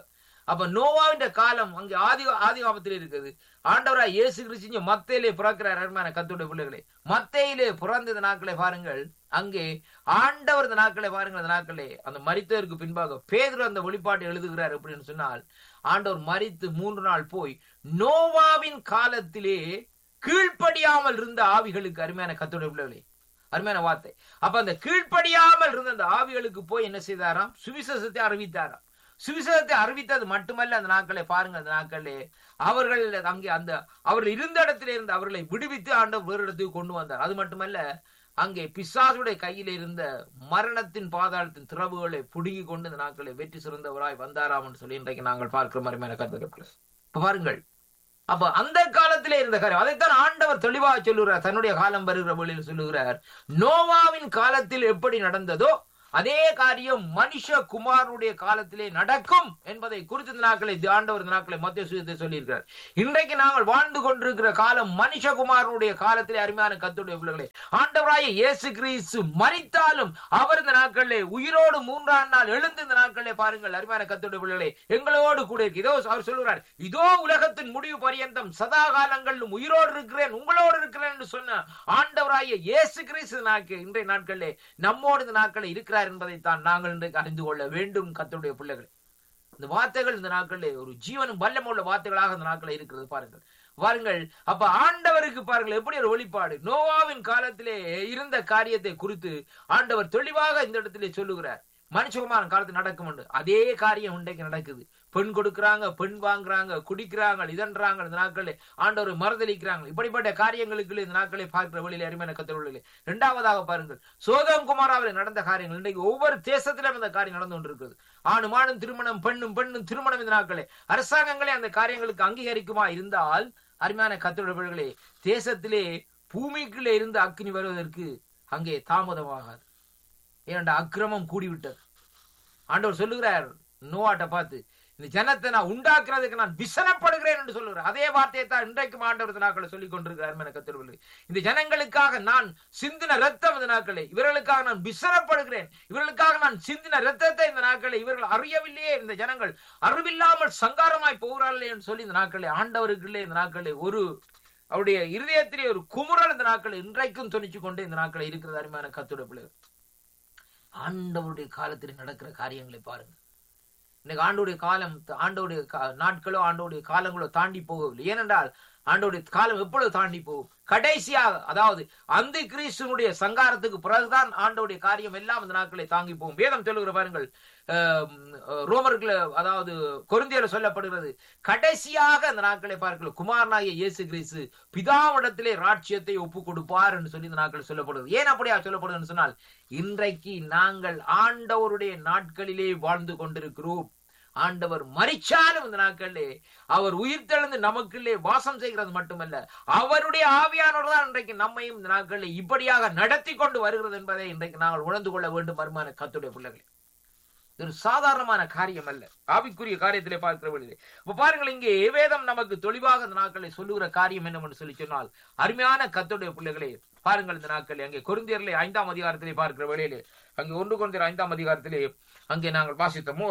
அப்ப நோவாவின் காலம் அங்கே ஆதி ஆதிகாமத்தில் இருக்குது ஆண்டவராய் இயேசு கிறிஸ்து மத்தையிலே பிறக்கிறார் அருமையான கத்துடைய பிள்ளைகளே மத்தையிலே பிறந்த இந்த நாட்களை பாருங்கள் அங்கே ஆண்டவர் இந்த நாட்களை பாருங்கள் இந்த நாட்களே அந்த மரித்ததற்கு பின்பாக பேதர் அந்த வெளிப்பாட்டை எழுதுகிறார் அப்படின்னு சொன்னால் ஆண்டவர் மரித்து மூன்று நாள் போய் நோவாவின் காலத்திலே கீழ்ப்படியாமல் இருந்த ஆவிகளுக்கு அருமையான கத்துடைய பிள்ளைகளே அருமையான வார்த்தை அப்ப அந்த கீழ்ப்படியாமல் இருந்த அந்த ஆவிகளுக்கு போய் என்ன செய்தாராம் சுவிசேஷத்தை அறிவித்தாராம் சுவிசேஷத்தை அறிவித்தது மட்டுமல்ல அந்த நாட்களை பாருங்க அந்த நாட்களே அவர்கள் அங்கே அந்த அவர்கள் இருந்த இடத்துல இருந்து அவர்களை விடுவித்து ஆண்டவர் வேறு இடத்துக்கு கொண்டு வந்தார் அது மட்டுமல்ல அங்கே பிசாசுடைய கையில் இருந்த மரணத்தின் பாதாளத்தின் திறவுகளை புடுங்கி கொண்டு இந்த நாட்களை வெற்றி சிறந்தவராய் வந்தாராம் சொல்லி இன்றைக்கு நாங்கள் பார்க்கிற மாதிரி கருத்து பாருங்கள் அப்ப அந்த காலத்திலே இருந்த காரியம் அதைத்தான் ஆண்டவர் தெளிவாக சொல்லுகிறார் தன்னுடைய காலம் வருகிற வழியில் சொல்லுகிறார் நோவாவின் காலத்தில் எப்படி நடந்ததோ அதே காரியம் மனுஷ குமாரனுடைய காலத்திலே நடக்கும் என்பதை குறித்து இந்த நாட்களை ஆண்டவர் இந்த நாட்களை மத்திய சுயத்தை சொல்லியிருக்கிறார் இன்றைக்கு நாங்கள் வாழ்ந்து கொண்டிருக்கிற காலம் மனுஷகுமாரனுடைய காலத்திலே அருமையான கத்துடைய பிள்ளைகளே ஆண்டவராய இயேசு கிறிஸ்து மறித்தாலும் அவர் இந்த நாட்களிலே உயிரோடு மூன்றாம் நாள் எழுந்து இந்த நாட்களிலே பாருங்கள் அருமையான கத்துடைய பிள்ளைகளே எங்களோடு கூட இருக்கு இதோ அவர் சொல்லுகிறார் இதோ உலகத்தின் முடிவு பரியந்தம் சதா காலங்களிலும் உயிரோடு இருக்கிறேன் உங்களோடு இருக்கிறேன் என்று சொன்ன ஆண்டவராய இயேசு கிறிஸ்து நாட்கள் இன்றைய நாட்களிலே நம்மோடு இந்த நாட்களில் இருக்கிறார் இருக்கிறார் என்பதைத்தான் நாங்கள் இன்றைக்கு அறிந்து கொள்ள வேண்டும் கத்தருடைய பிள்ளைகள் இந்த வார்த்தைகள் இந்த நாட்களில் ஒரு ஜீவனும் வல்லம் உள்ள வார்த்தைகளாக இந்த நாட்களில் இருக்கிறது பாருங்கள் பாருங்கள் அப்ப ஆண்டவருக்கு பாருங்கள் எப்படி ஒரு வெளிப்பாடு நோவாவின் காலத்திலே இருந்த காரியத்தை குறித்து ஆண்டவர் தெளிவாக இந்த இடத்திலே சொல்லுகிறார் மனுஷகுமாரன் காலத்தில் நடக்கும் அதே காரியம் இன்றைக்கு நடக்குது பெண் கொடுக்கறாங்க பெண் வாங்குறாங்க குடிக்கிறாங்க இதன்றாங்க இந்த நாட்களில் ஆண்டவர் மறுதளிக்கிறாங்க இப்படிப்பட்ட காரியங்களுக்கு இந்த நாட்களை பார்க்கிற வழியில் அருமையான கத்தவர்களே இரண்டாவதாக பாருங்கள் சோதம் குமாராவில் நடந்த காரியங்கள் இன்றைக்கு ஒவ்வொரு தேசத்திலும் இந்த காரியம் நடந்து கொண்டிருக்கிறது ஆணும் ஆணும் திருமணம் பெண்ணும் பெண்ணும் திருமணம் இந்த நாட்களே அரசாங்கங்களே அந்த காரியங்களுக்கு அங்கீகரிக்குமா இருந்தால் அருமையான கத்தவர்களே தேசத்திலே பூமிக்குள்ளே இருந்து அக்னி வருவதற்கு அங்கே தாமதமாகாது ஏனென்றா அக்கிரமம் கூடிவிட்டது ஆண்டவர் சொல்லுகிறார் நோவாட்ட பார்த்து இந்த ஜனத்தை நான் உண்டாக்குறதுக்கு நான் விசனப்படுகிறேன் என்று சொல்லுகிறேன் அதே வார்த்தையை தான் இன்றைக்கும் ஆண்டவர் நாட்களை சொல்லிக் கொண்டிருக்கிறார் என கத்திரவில்லை இந்த ஜனங்களுக்காக நான் சிந்தின ரத்தம் இந்த நாட்களை இவர்களுக்காக நான் விசனப்படுகிறேன் இவர்களுக்காக நான் சிந்தின ரத்தத்தை இந்த நாட்களை இவர்கள் அறியவில்லையே இந்த ஜனங்கள் அறிவில்லாமல் சங்காரமாய் போகிறார்களே என்று சொல்லி இந்த நாட்களை ஆண்டவருக்குள்ளே இந்த நாட்களை ஒரு அவருடைய இருதயத்திலே ஒரு குமுறல் இந்த நாட்களை இன்றைக்கும் துணிச்சு கொண்டு இந்த நாட்களை இருக்கிறது அருமையான கத்துடைய பிள்ளைகள் ஆண்டவருடைய காலத்தில் நடக்கிற காரியங்களை பாருங்க இன்னைக்கு ஆண்டோடைய காலம் ஆண்டோடைய நாட்களோ ஆண்டோடைய காலங்களோ தாண்டி போகவில்லை ஏனென்றால் ஆண்டோடைய காலம் எப்பொழுது தாண்டி போகும் கடைசியாக அதாவது அந்த கிறிஸ்துவனுடைய சங்காரத்துக்கு பிறகுதான் ஆண்டோடைய காரியம் எல்லாம் அந்த நாட்களை தாங்கி போகும் வேதம் சொல்லுகிற பாருங்கள் ரோமர்கள் அதாவது கொருந்தியல சொல்லப்படுகிறது கடைசியாக அந்த நாட்களை பார்க்கல குமாரனாகிய இயேசு கிறிஸ்து பிதாவிடத்திலே ராட்சியத்தை ஒப்பு கொடுப்பார் என்று சொல்லி இந்த நாட்கள் சொல்லப்படுகிறது ஏன் அப்படியா சொல்லப்படுதுன்னு சொன்னால் இன்றைக்கு நாங்கள் ஆண்டவருடைய நாட்களிலே வாழ்ந்து கொண்டிருக்கிறோம் ஆண்டவர் மறிச்சாலும் இந்த நாட்களிலே அவர் உயிர் தெழுந்து நமக்குள்ளே வாசம் செய்கிறது மட்டுமல்ல அவருடைய ஆவியானவர் தான் இன்றைக்கு நம்மையும் இந்த நாட்களில் இப்படியாக நடத்தி கொண்டு வருகிறது என்பதை இன்றைக்கு நாங்கள் உணர்ந்து கொள்ள வேண்டும் வருமான கத்துடைய பிள்ளைகளே இது ஒரு சாதாரணமான காரியம் அல்ல ஆவிக்குரிய காரியத்திலே பார்க்கிற வழியிலே இப்ப பாருங்கள் இங்கே வேதம் நமக்கு தெளிவாக இந்த நாட்களை சொல்லுகிற காரியம் என்னவென்று சொல்லி சொன்னால் அருமையான கத்துடைய பிள்ளைகளே பாருங்கள் இந்த நாட்கள் அங்கே குருந்தியர்லே ஐந்தாம் அதிகாரத்திலே பார்க்கிற வேளையிலே அங்கே ஒன்று குருந்தியர் ஐந்தாம் அதிகாரத்திலே அங்கே நாங்கள் வாசித்தோமோ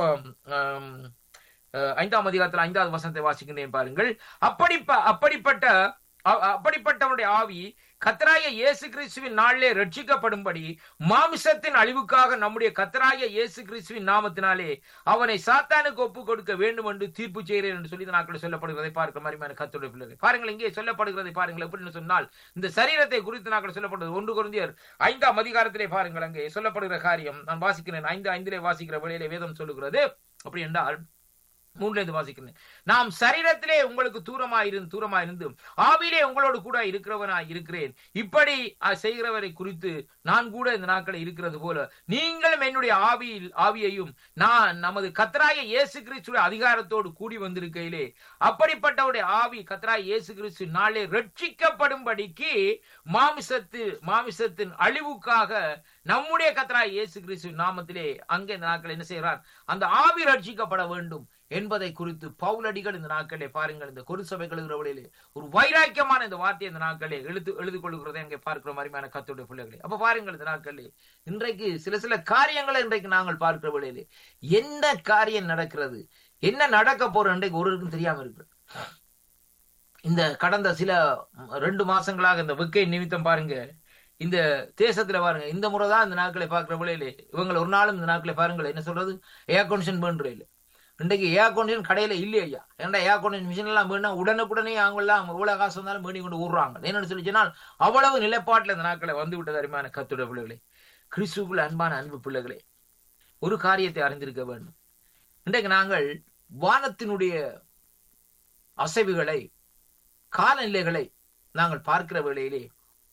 ஐந்தாம் அதிகாரத்தில் ஐந்தாவது வசனத்தை வாசிக்கின்றேன் பாருங்கள் அப்படி அப்படிப்பட்ட அப்படிப்பட்டவனுடைய ஆவி கத்தராய இயேசு கிறிஸ்துவின் நாளிலே ரட்சிக்கப்படும்படி மாமிசத்தின் அழிவுக்காக நம்முடைய கத்தராய இயேசு கிறிஸ்துவின் நாமத்தினாலே அவனை சாத்தானுக்கு ஒப்பு கொடுக்க வேண்டும் என்று தீர்ப்பு செய்கிறேன் என்று சொல்லி நாட்கள் சொல்லப்படுகிறதை பார்க்க மாதிரி கத்துடைய பிள்ளைகள் பாருங்கள் இங்கே சொல்லப்படுகிறதை பாருங்கள் எப்படின்னு சொன்னால் இந்த சரீரத்தை குறித்து நாட்கள் சொல்லப்படுறது ஒன்று குருந்தியர் ஐந்தாம் அதிகாரத்திலே பாருங்கள் அங்கே சொல்லப்படுகிற காரியம் நான் வாசிக்கிறேன் ஐந்து ஐந்திலே வாசிக்கிற வழியிலே வேதம் சொல்லுகிறது அப்படி என்றால் மூன்றிலிருந்து வாசிக்கிறேன் நாம் சரீரத்திலே உங்களுக்கு தூரமாயிருந்து தூரமாயிருந்து ஆவிலே உங்களோடு கூட இருக்கிறவனாய் இருக்கிறேன் இப்படி செய்கிறவரை குறித்து நான் கூட இந்த நாட்களை இருக்கிறது போல நீங்களும் என்னுடைய ஆவியில் ஆவியையும் நான் நமது கத்தராய இயேசு கிறிஸ்துடைய அதிகாரத்தோடு கூடி வந்திருக்கையிலே அப்படிப்பட்டவருடைய ஆவி கத்தராய இயேசு கிறிஸ்து நாளே ரட்சிக்கப்படும்படிக்கு மாமிசத்து மாமிசத்தின் அழிவுக்காக நம்முடைய கத்தராய் இயேசு கிறிஸ்து நாமத்திலே அங்கே இந்த நாட்கள் என்ன செய்கிறார் அந்த ஆவி ரட்சிக்கப்பட வேண்டும் என்பதை குறித்து பவுலடிகள் இந்த நாட்களே பாருங்கள் இந்த கொரு சபைகள் வழியிலே ஒரு வைராக்கியமான இந்த வார்த்தையை இந்த நாட்களே எழுத்து எழுதி கொள்கிறதை அங்கே பார்க்கிற மாதிரியான கத்துடைய பிள்ளைகளே அப்ப பாருங்கள் இந்த நாட்களே இன்றைக்கு சில சில காரியங்களை இன்றைக்கு நாங்கள் பார்க்கிற வழியிலே என்ன காரியம் நடக்கிறது என்ன நடக்க போற இன்றைக்கு ஒருவருக்கும் தெரியாம இருக்கு இந்த கடந்த சில ரெண்டு மாசங்களாக இந்த வெக்கை நிமித்தம் பாருங்க இந்த தேசத்துல பாருங்க இந்த முறை தான் இந்த நாட்களை பார்க்கிற விலையிலே இவங்க ஒரு நாளும் இந்த நாட்களை பாருங்கள் என்ன சொல்றது ஏர் கண்டிஷன் பண்ற இல்லை இன்றைக்கு ஏர் கண்டிஷன் கடையில இல்லையா ஐயா ஏன்டா ஏர் கண்டிஷன் மிஷின் எல்லாம் வேணா உடனுக்குடனே அவங்க எல்லாம் எவ்வளவு காசு வந்தாலும் வேண்டி கொண்டு விடுறாங்க என்னன்னு சொல்லி சொன்னால் அவ்வளவு நிலைப்பாட்டுல இந்த நாட்களை வந்து விட்டது அருமையான கத்துட பிள்ளைகளே கிறிஸ்துக்குள் அன்பான அன்பு பிள்ளைகளே ஒரு காரியத்தை அறிந்திருக்க வேண்டும் இன்றைக்கு நாங்கள் வானத்தினுடைய அசைவுகளை காலநிலைகளை நாங்கள் பார்க்கிற வேளையிலே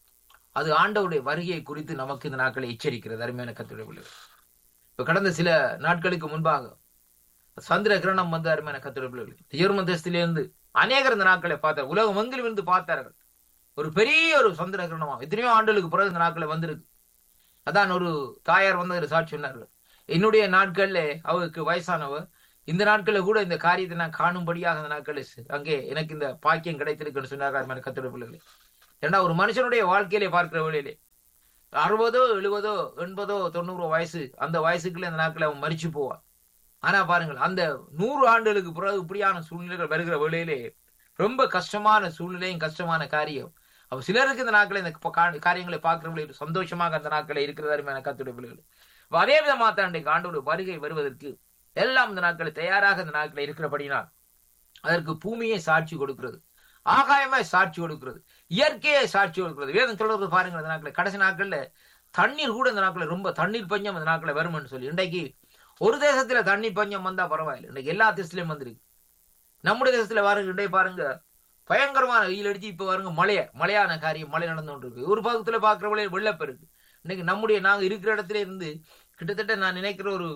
அது ஆண்டவுடைய வருகையை குறித்து நமக்கு இந்த நாட்களை எச்சரிக்கிறது அருமையான கத்துடைய பிள்ளைகள் இப்ப கடந்த சில நாட்களுக்கு முன்பாக சந்திர கிரணம் வந்த அருமையான கத்துடைய பிள்ளைகள் ஜெர்மன் தேசத்திலிருந்து அநேகர் இந்த நாட்களை பார்த்தார் உலகம் எங்கிலும் இருந்து பார்த்தார்கள் ஒரு பெரிய ஒரு சந்திர கிரணமா எத்தனையோ ஆண்டுகளுக்கு பிறகு இந்த நாட்களை வந்திருக்கு அதான் ஒரு தாயார் வந்து சாட்சி சொன்னார்கள் என்னுடைய நாட்கள்ல அவருக்கு வயசானவர் இந்த நாட்களில் கூட இந்த காரியத்தை நான் காணும்படியாக அந்த நாட்களில் அங்கே எனக்கு இந்த பாக்கியம் கிடைத்திருக்குன்னு சொன்னார்கள் கத்துடைய பிள்ளைகளே ஏன்னா ஒரு மனுஷனுடைய வாழ்க்கையிலே பார்க்கிற வழியிலே அறுபதோ எழுபதோ எண்பதோ தொண்ணூறோ வயசு அந்த வயசுக்குள்ள அந்த நாட்களை அவன் மறிச்சு போவான் ஆனா பாருங்கள் அந்த நூறு ஆண்டுகளுக்கு பிறகு இப்படியான சூழ்நிலைகள் வருகிற வேளையிலே ரொம்ப கஷ்டமான சூழ்நிலையும் கஷ்டமான காரியம் அப்ப சிலருக்கு இந்த நாட்களை இந்த காரியங்களை பார்க்கிறவங்களே சந்தோஷமாக அந்த நாட்களை இருக்கிறதாருமே கத்துடைய பிள்ளைகள் அதே விதமா தான் இன்றைக்கு ஆண்டோட வருகை வருவதற்கு எல்லாம் இந்த நாட்களை தயாராக இந்த நாட்களை இருக்கிறபடினால் அதற்கு பூமியை சாட்சி கொடுக்கிறது ஆகாயமே சாட்சி கொடுக்கிறது இயற்கையை சாட்சி கொடுக்கிறது வேதம் சொல்றது பாருங்க இந்த நாட்கள் கடைசி நாட்கள்ல தண்ணீர் கூட இந்த நாட்கள் ரொம்ப தண்ணீர் பஞ்சம் இந்த நாட்களை வரும்னு சொல்லி இன்றைக்கு ஒரு தேசத்துல தண்ணி பஞ்சம் வந்தா பரவாயில்லை இன்னைக்கு எல்லா தேசத்திலயும் வந்திருக்கு நம்முடைய தேசத்துல பாருங்க இன்றைய பாருங்க பயங்கரமான வெயில் அடிச்சு இப்ப பாருங்க மழைய மழையான காரியம் மழை நடந்து கொண்டிருக்கு ஒரு பக்கத்துல பாக்குறவங்களே வெள்ளப்பெருக்கு இன்னைக்கு நம்முடைய நாங்க இருக்கிற இடத்துல இருந்து கிட்டத்தட்ட நான் நினைக்கிற ஒரு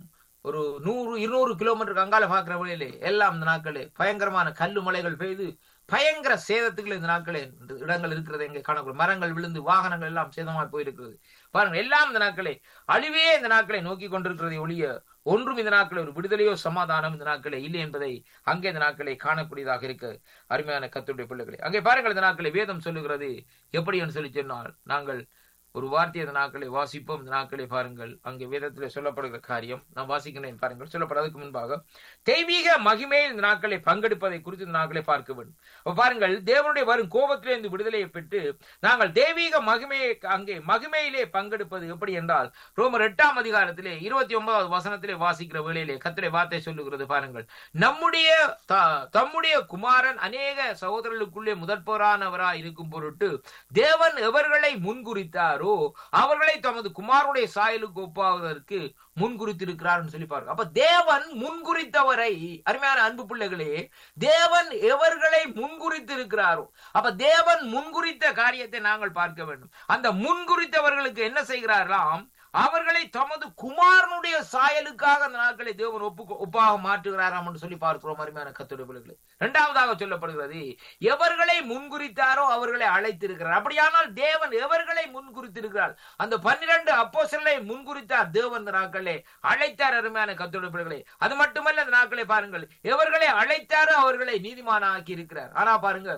ஒரு நூறு இருநூறு கிலோமீட்டருக்கு அங்கால பாக்குற வழியிலே எல்லாம் இந்த நாட்களே பயங்கரமான கல்லு மலைகள் பெய்து பயங்கர சேதத்துக்குள்ள இந்த நாட்களே இடங்கள் இருக்கிறது எங்க காணக்கூடும் மரங்கள் விழுந்து வாகனங்கள் எல்லாம் சேதமா போயிருக்கிறது பாருங்க எல்லாம் இந்த நாட்களே அழிவே இந்த நாட்களை நோக்கி கொண்டிருக்கிறதை ஒழிய ஒன்றும் இந்த நாட்களே ஒரு விடுதலையோ சமாதானம் இந்த நாட்களே இல்லை என்பதை அங்கே இந்த நாட்களை காணக்கூடியதாக இருக்கு அருமையான கத்துடைய பிள்ளைகளே அங்கே பாருங்கள் இந்த நாட்களை வேதம் சொல்லுகிறது எப்படி என்று சொல்லி சொன்னால் நாங்கள் ஒரு வார்த்தை இந்த நாட்களை வாசிப்போம் இந்த நாட்களை பாருங்கள் அங்கே வேதத்தில் சொல்லப்படுகிற காரியம் நான் வாசிக்கிறேன் பாருங்கள் சொல்லப்படுறதுக்கு முன்பாக தெய்வீக மகிமையில் இந்த நாட்களை பங்கெடுப்பதை குறித்து இந்த நாட்களை பார்க்க வேண்டும் பாருங்கள் தேவனுடைய வரும் கோபத்திலிருந்து விடுதலையை பெற்று நாங்கள் தெய்வீக மகிமையை அங்கே மகிமையிலே பங்கெடுப்பது எப்படி என்றால் ரோமர் எட்டாம் அதிகாரத்திலே இருபத்தி ஒன்பதாவது வசனத்திலே வாசிக்கிற வேளையிலே கத்திரை வார்த்தை சொல்லுகிறது பாருங்கள் நம்முடைய தம்முடைய குமாரன் அநேக சகோதரர்களுக்குள்ளே முதற்போரானவராய் இருக்கும் பொருட்டு தேவன் எவர்களை முன்குறித்தார் இருக்கிறாரோ அவர்களை தமது குமாருடைய சாயலுக்கு ஒப்பாவதற்கு முன்குறித்திருக்கிறார் சொல்லி பாருங்க அப்ப தேவன் முன்குறித்தவரை அருமையான அன்பு பிள்ளைகளே தேவன் எவர்களை முன்குறித்து இருக்கிறாரோ அப்ப தேவன் முன்குறித்த காரியத்தை நாங்கள் பார்க்க வேண்டும் அந்த முன்குறித்தவர்களுக்கு என்ன செய்கிறார்களாம் அவர்களை தமது குமாரனுடைய சாயலுக்காக அந்த நாட்களை தேவன் ஒப்பு ஒப்பாக மாற்றுகிறாராம் என்று சொல்லி பார்க்கிறோம் அருமையான கத்துடைய பிள்ளைகளை இரண்டாவதாக சொல்லப்படுகிறது எவர்களை முன்குறித்தாரோ அவர்களை அழைத்திருக்கிறார் அப்படியானால் தேவன் எவர்களை முன்குறித்திருக்கிறார் அந்த பன்னிரண்டு அப்போசலை முன்குறித்தார் தேவன் இந்த நாட்களே அழைத்தார் அருமையான கத்துடைய பிள்ளைகளை அது மட்டுமல்ல அந்த நாட்களை பாருங்கள் எவர்களை அழைத்தாரோ அவர்களை நீதிமானாக்கி இருக்கிறார் ஆனா பாருங்க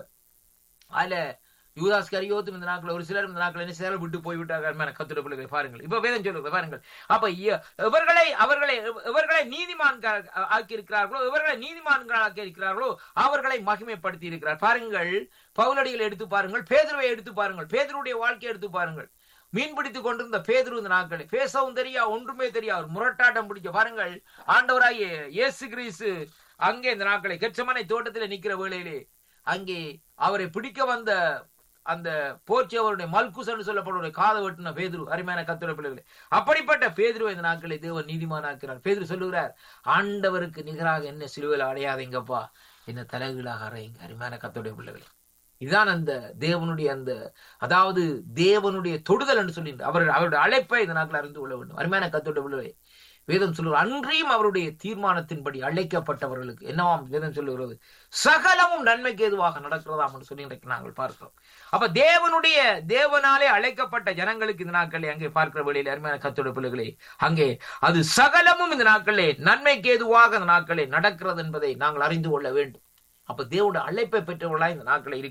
அதுல யூதாஸ் கரியோத்தும் இந்த நாட்கள் ஒரு சிலர் இந்த நாட்கள் என்ன சிலர் விட்டு போய்விட்டார்கள் கத்துட பிள்ளைகளை பாருங்கள் இப்ப வேதம் சொல்லுங்க பாருங்கள் அப்ப இவர்களை அவர்களை இவர்களை நீதிமான்கள் ஆக்கி இருக்கிறார்களோ இவர்களை நீதிமான்கள் ஆக்கி இருக்கிறார்களோ அவர்களை மகிமைப்படுத்தி இருக்கிறார் பாருங்கள் பவுலடிகளை எடுத்து பாருங்கள் பேதுருவை எடுத்து பாருங்கள் பேதருடைய வாழ்க்கையை எடுத்து பாருங்கள் மீன் பிடித்துக் கொண்டிருந்த பேதுரு இந்த நாட்களை பேசவும் தெரியா ஒன்றுமே தெரியா ஒரு முரட்டாட்டம் பிடிச்ச பாருங்கள் ஆண்டவராய் இயேசு கிரீசு அங்கே இந்த நாட்களை கெச்சமனை தோட்டத்தில் நிக்கிற வேளையிலே அங்கே அவரை பிடிக்க வந்த அந்த போர்ச்சியவருடைய மல்குசன் சொல்லப்படுற காதை வெட்டின பேதுரு அருமையான கத்துரை பிள்ளைகளே அப்படிப்பட்ட பேதுரு இந்த நாட்களை தேவன் நீதிமானாக்கிறார் பேதுரு சொல்லுகிறார் ஆண்டவருக்கு நிகராக என்ன சிலுவையில் அடையாதீங்கப்பா என்ன தலைகீழாக அறையுங்க அருமையான கத்துடைய பிள்ளைகளே இதுதான் அந்த தேவனுடைய அந்த அதாவது தேவனுடைய தொடுதல் என்று சொல்லி அவர் அவருடைய அழைப்பை இந்த நாட்கள் அறிந்து கொள்ள வேண்டும் அருமையான கத்துடைய பிள்ளைகளே வேதம் சொல்லுவது அன்றியும் அவருடைய தீர்மானத்தின்படி அழைக்கப்பட்டவர்களுக்கு என்னவாம் வேதம் சொல்லுகிறது சகலமும் நன்மைக்கு எதுவாக நடக்கிறதாம் என்று சொல்லி இன்றைக்கு நாங்கள் பார்க்கிறோம் அப்ப தேவனுடைய தேவனாலே அழைக்கப்பட்ட ஜனங்களுக்கு இந்த நாட்களே அங்கே பார்க்கிற வழியில் அருமையான கத்தோட பிள்ளைகளே அங்கே அது சகலமும் இந்த நாட்களே நன்மைக்கு எதுவாக இந்த நாட்களே நடக்கிறது என்பதை நாங்கள் அறிந்து கொள்ள வேண்டும் அப்ப தேவோட அழைப்பை பெற்றவர்களாய் இந்த நாட்களை இருக்க வேண்டும்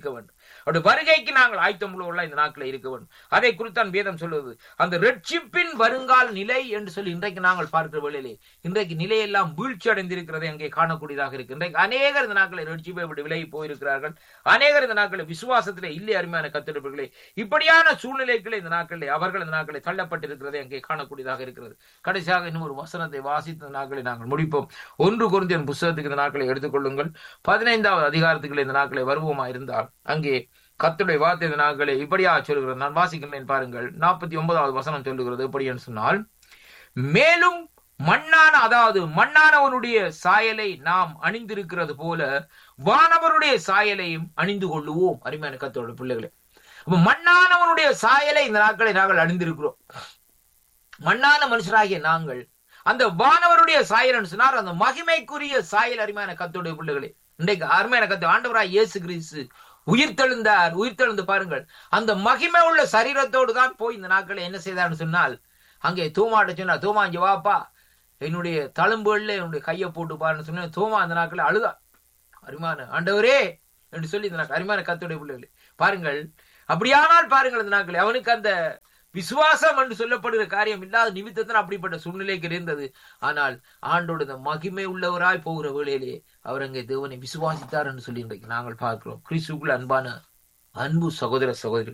அவருடைய வருகைக்கு நாங்கள் ஆயத்தம் உள்ள இந்த நாட்களை இருக்க வேண்டும் அதை குறித்தான் வேதம் சொல்லுவது அந்த ரட்சிப்பின் வருங்கால நிலை என்று சொல்லி இன்றைக்கு நாங்கள் பார்க்கிற வேளையிலே இன்றைக்கு நிலையெல்லாம் வீழ்ச்சி அடைந்திருக்கிறதை அங்கே காணக்கூடியதாக இருக்கு இன்றைக்கு அநேகர் இந்த நாட்களை ரட்சிப்பை விட்டு விலகி போயிருக்கிறார்கள் அநேகர் இந்த நாட்களை விசுவாசத்திலே இல்லை அருமையான கத்திருப்பர்களே இப்படியான சூழ்நிலைகளை இந்த நாட்களிலே அவர்கள் இந்த நாட்களை தள்ளப்பட்டிருக்கிறதை அங்கே காணக்கூடியதாக இருக்கிறது கடைசியாக இன்னும் ஒரு வசனத்தை வாசித்த நாட்களை நாங்கள் முடிப்போம் ஒன்று குருந்தியன் புஸ்தகத்துக்கு இந்த நாட்களை எடுத்துக்கொள்ளுங்கள் பதினைந்தாவது அதிகாரத்துக்குள்ள இந்த நாட்களை வருவோமா இருந்தால் அங்கே கத்துடைய வார்த்தை இந்த நாட்களை இப்படியா சொல்லுகிறது நான் வாசிக்கிறேன் பாருங்கள் நாற்பத்தி ஒன்பதாவது வசனம் சொல்லுகிறது எப்படி என்று சொன்னால் மேலும் மண்ணான அதாவது மண்ணானவனுடைய சாயலை நாம் அணிந்திருக்கிறது போல வானவருடைய சாயலையும் அணிந்து கொள்ளுவோம் அருமையான கத்தோட பிள்ளைகளே அப்ப மண்ணானவனுடைய சாயலை இந்த நாட்களை நாங்கள் அணிந்திருக்கிறோம் மண்ணான மனுஷராகிய நாங்கள் அந்த வானவருடைய சாயல் சொன்னார் அந்த மகிமைக்குரிய சாயல் அருமையான கத்தோடைய பிள்ளைகளே இன்றைக்கு அருமையான கத்து ஆண்டவராய் இயேசு கிறிஸ்து உயிர்த்தெழுந்தார் உயிர்த்தெழுந்து பாருங்கள் அந்த மகிமை உள்ள சரீரத்தோடு தான் போய் இந்த நாட்களை என்ன செய்தார்னு சொன்னால் அங்கே தூமாட்ட சொன்னார் தூமா இங்க வாப்பா என்னுடைய தழும்புகள்ல என்னுடைய கையை போட்டு பாருன்னு சொன்ன தூமா அந்த நாட்களை அழுதா அருமான ஆண்டவரே என்று சொல்லி இந்த நாட்கள் அருமையான கத்துடைய பிள்ளைகளே பாருங்கள் அப்படியானால் பாருங்கள் இந்த நாட்களை அவனுக்கு அந்த விசுவாசம் என்று சொல்லப்படுகிற காரியம் இல்லாத நிமித்தத்தில் அப்படிப்பட்ட சூழ்நிலைக்கு இருந்தது ஆனால் ஆண்டோட இந்த மகிமை உள்ளவராய் போகிற வேளையிலே அவர் அங்கே தேவனை விசுவாசித்தார் என்று சொல்லி இன்றைக்கு நாங்கள் பார்க்கிறோம் கிறிஸ்துக்குள் அன்பான அன்பு சகோதர சகோதரி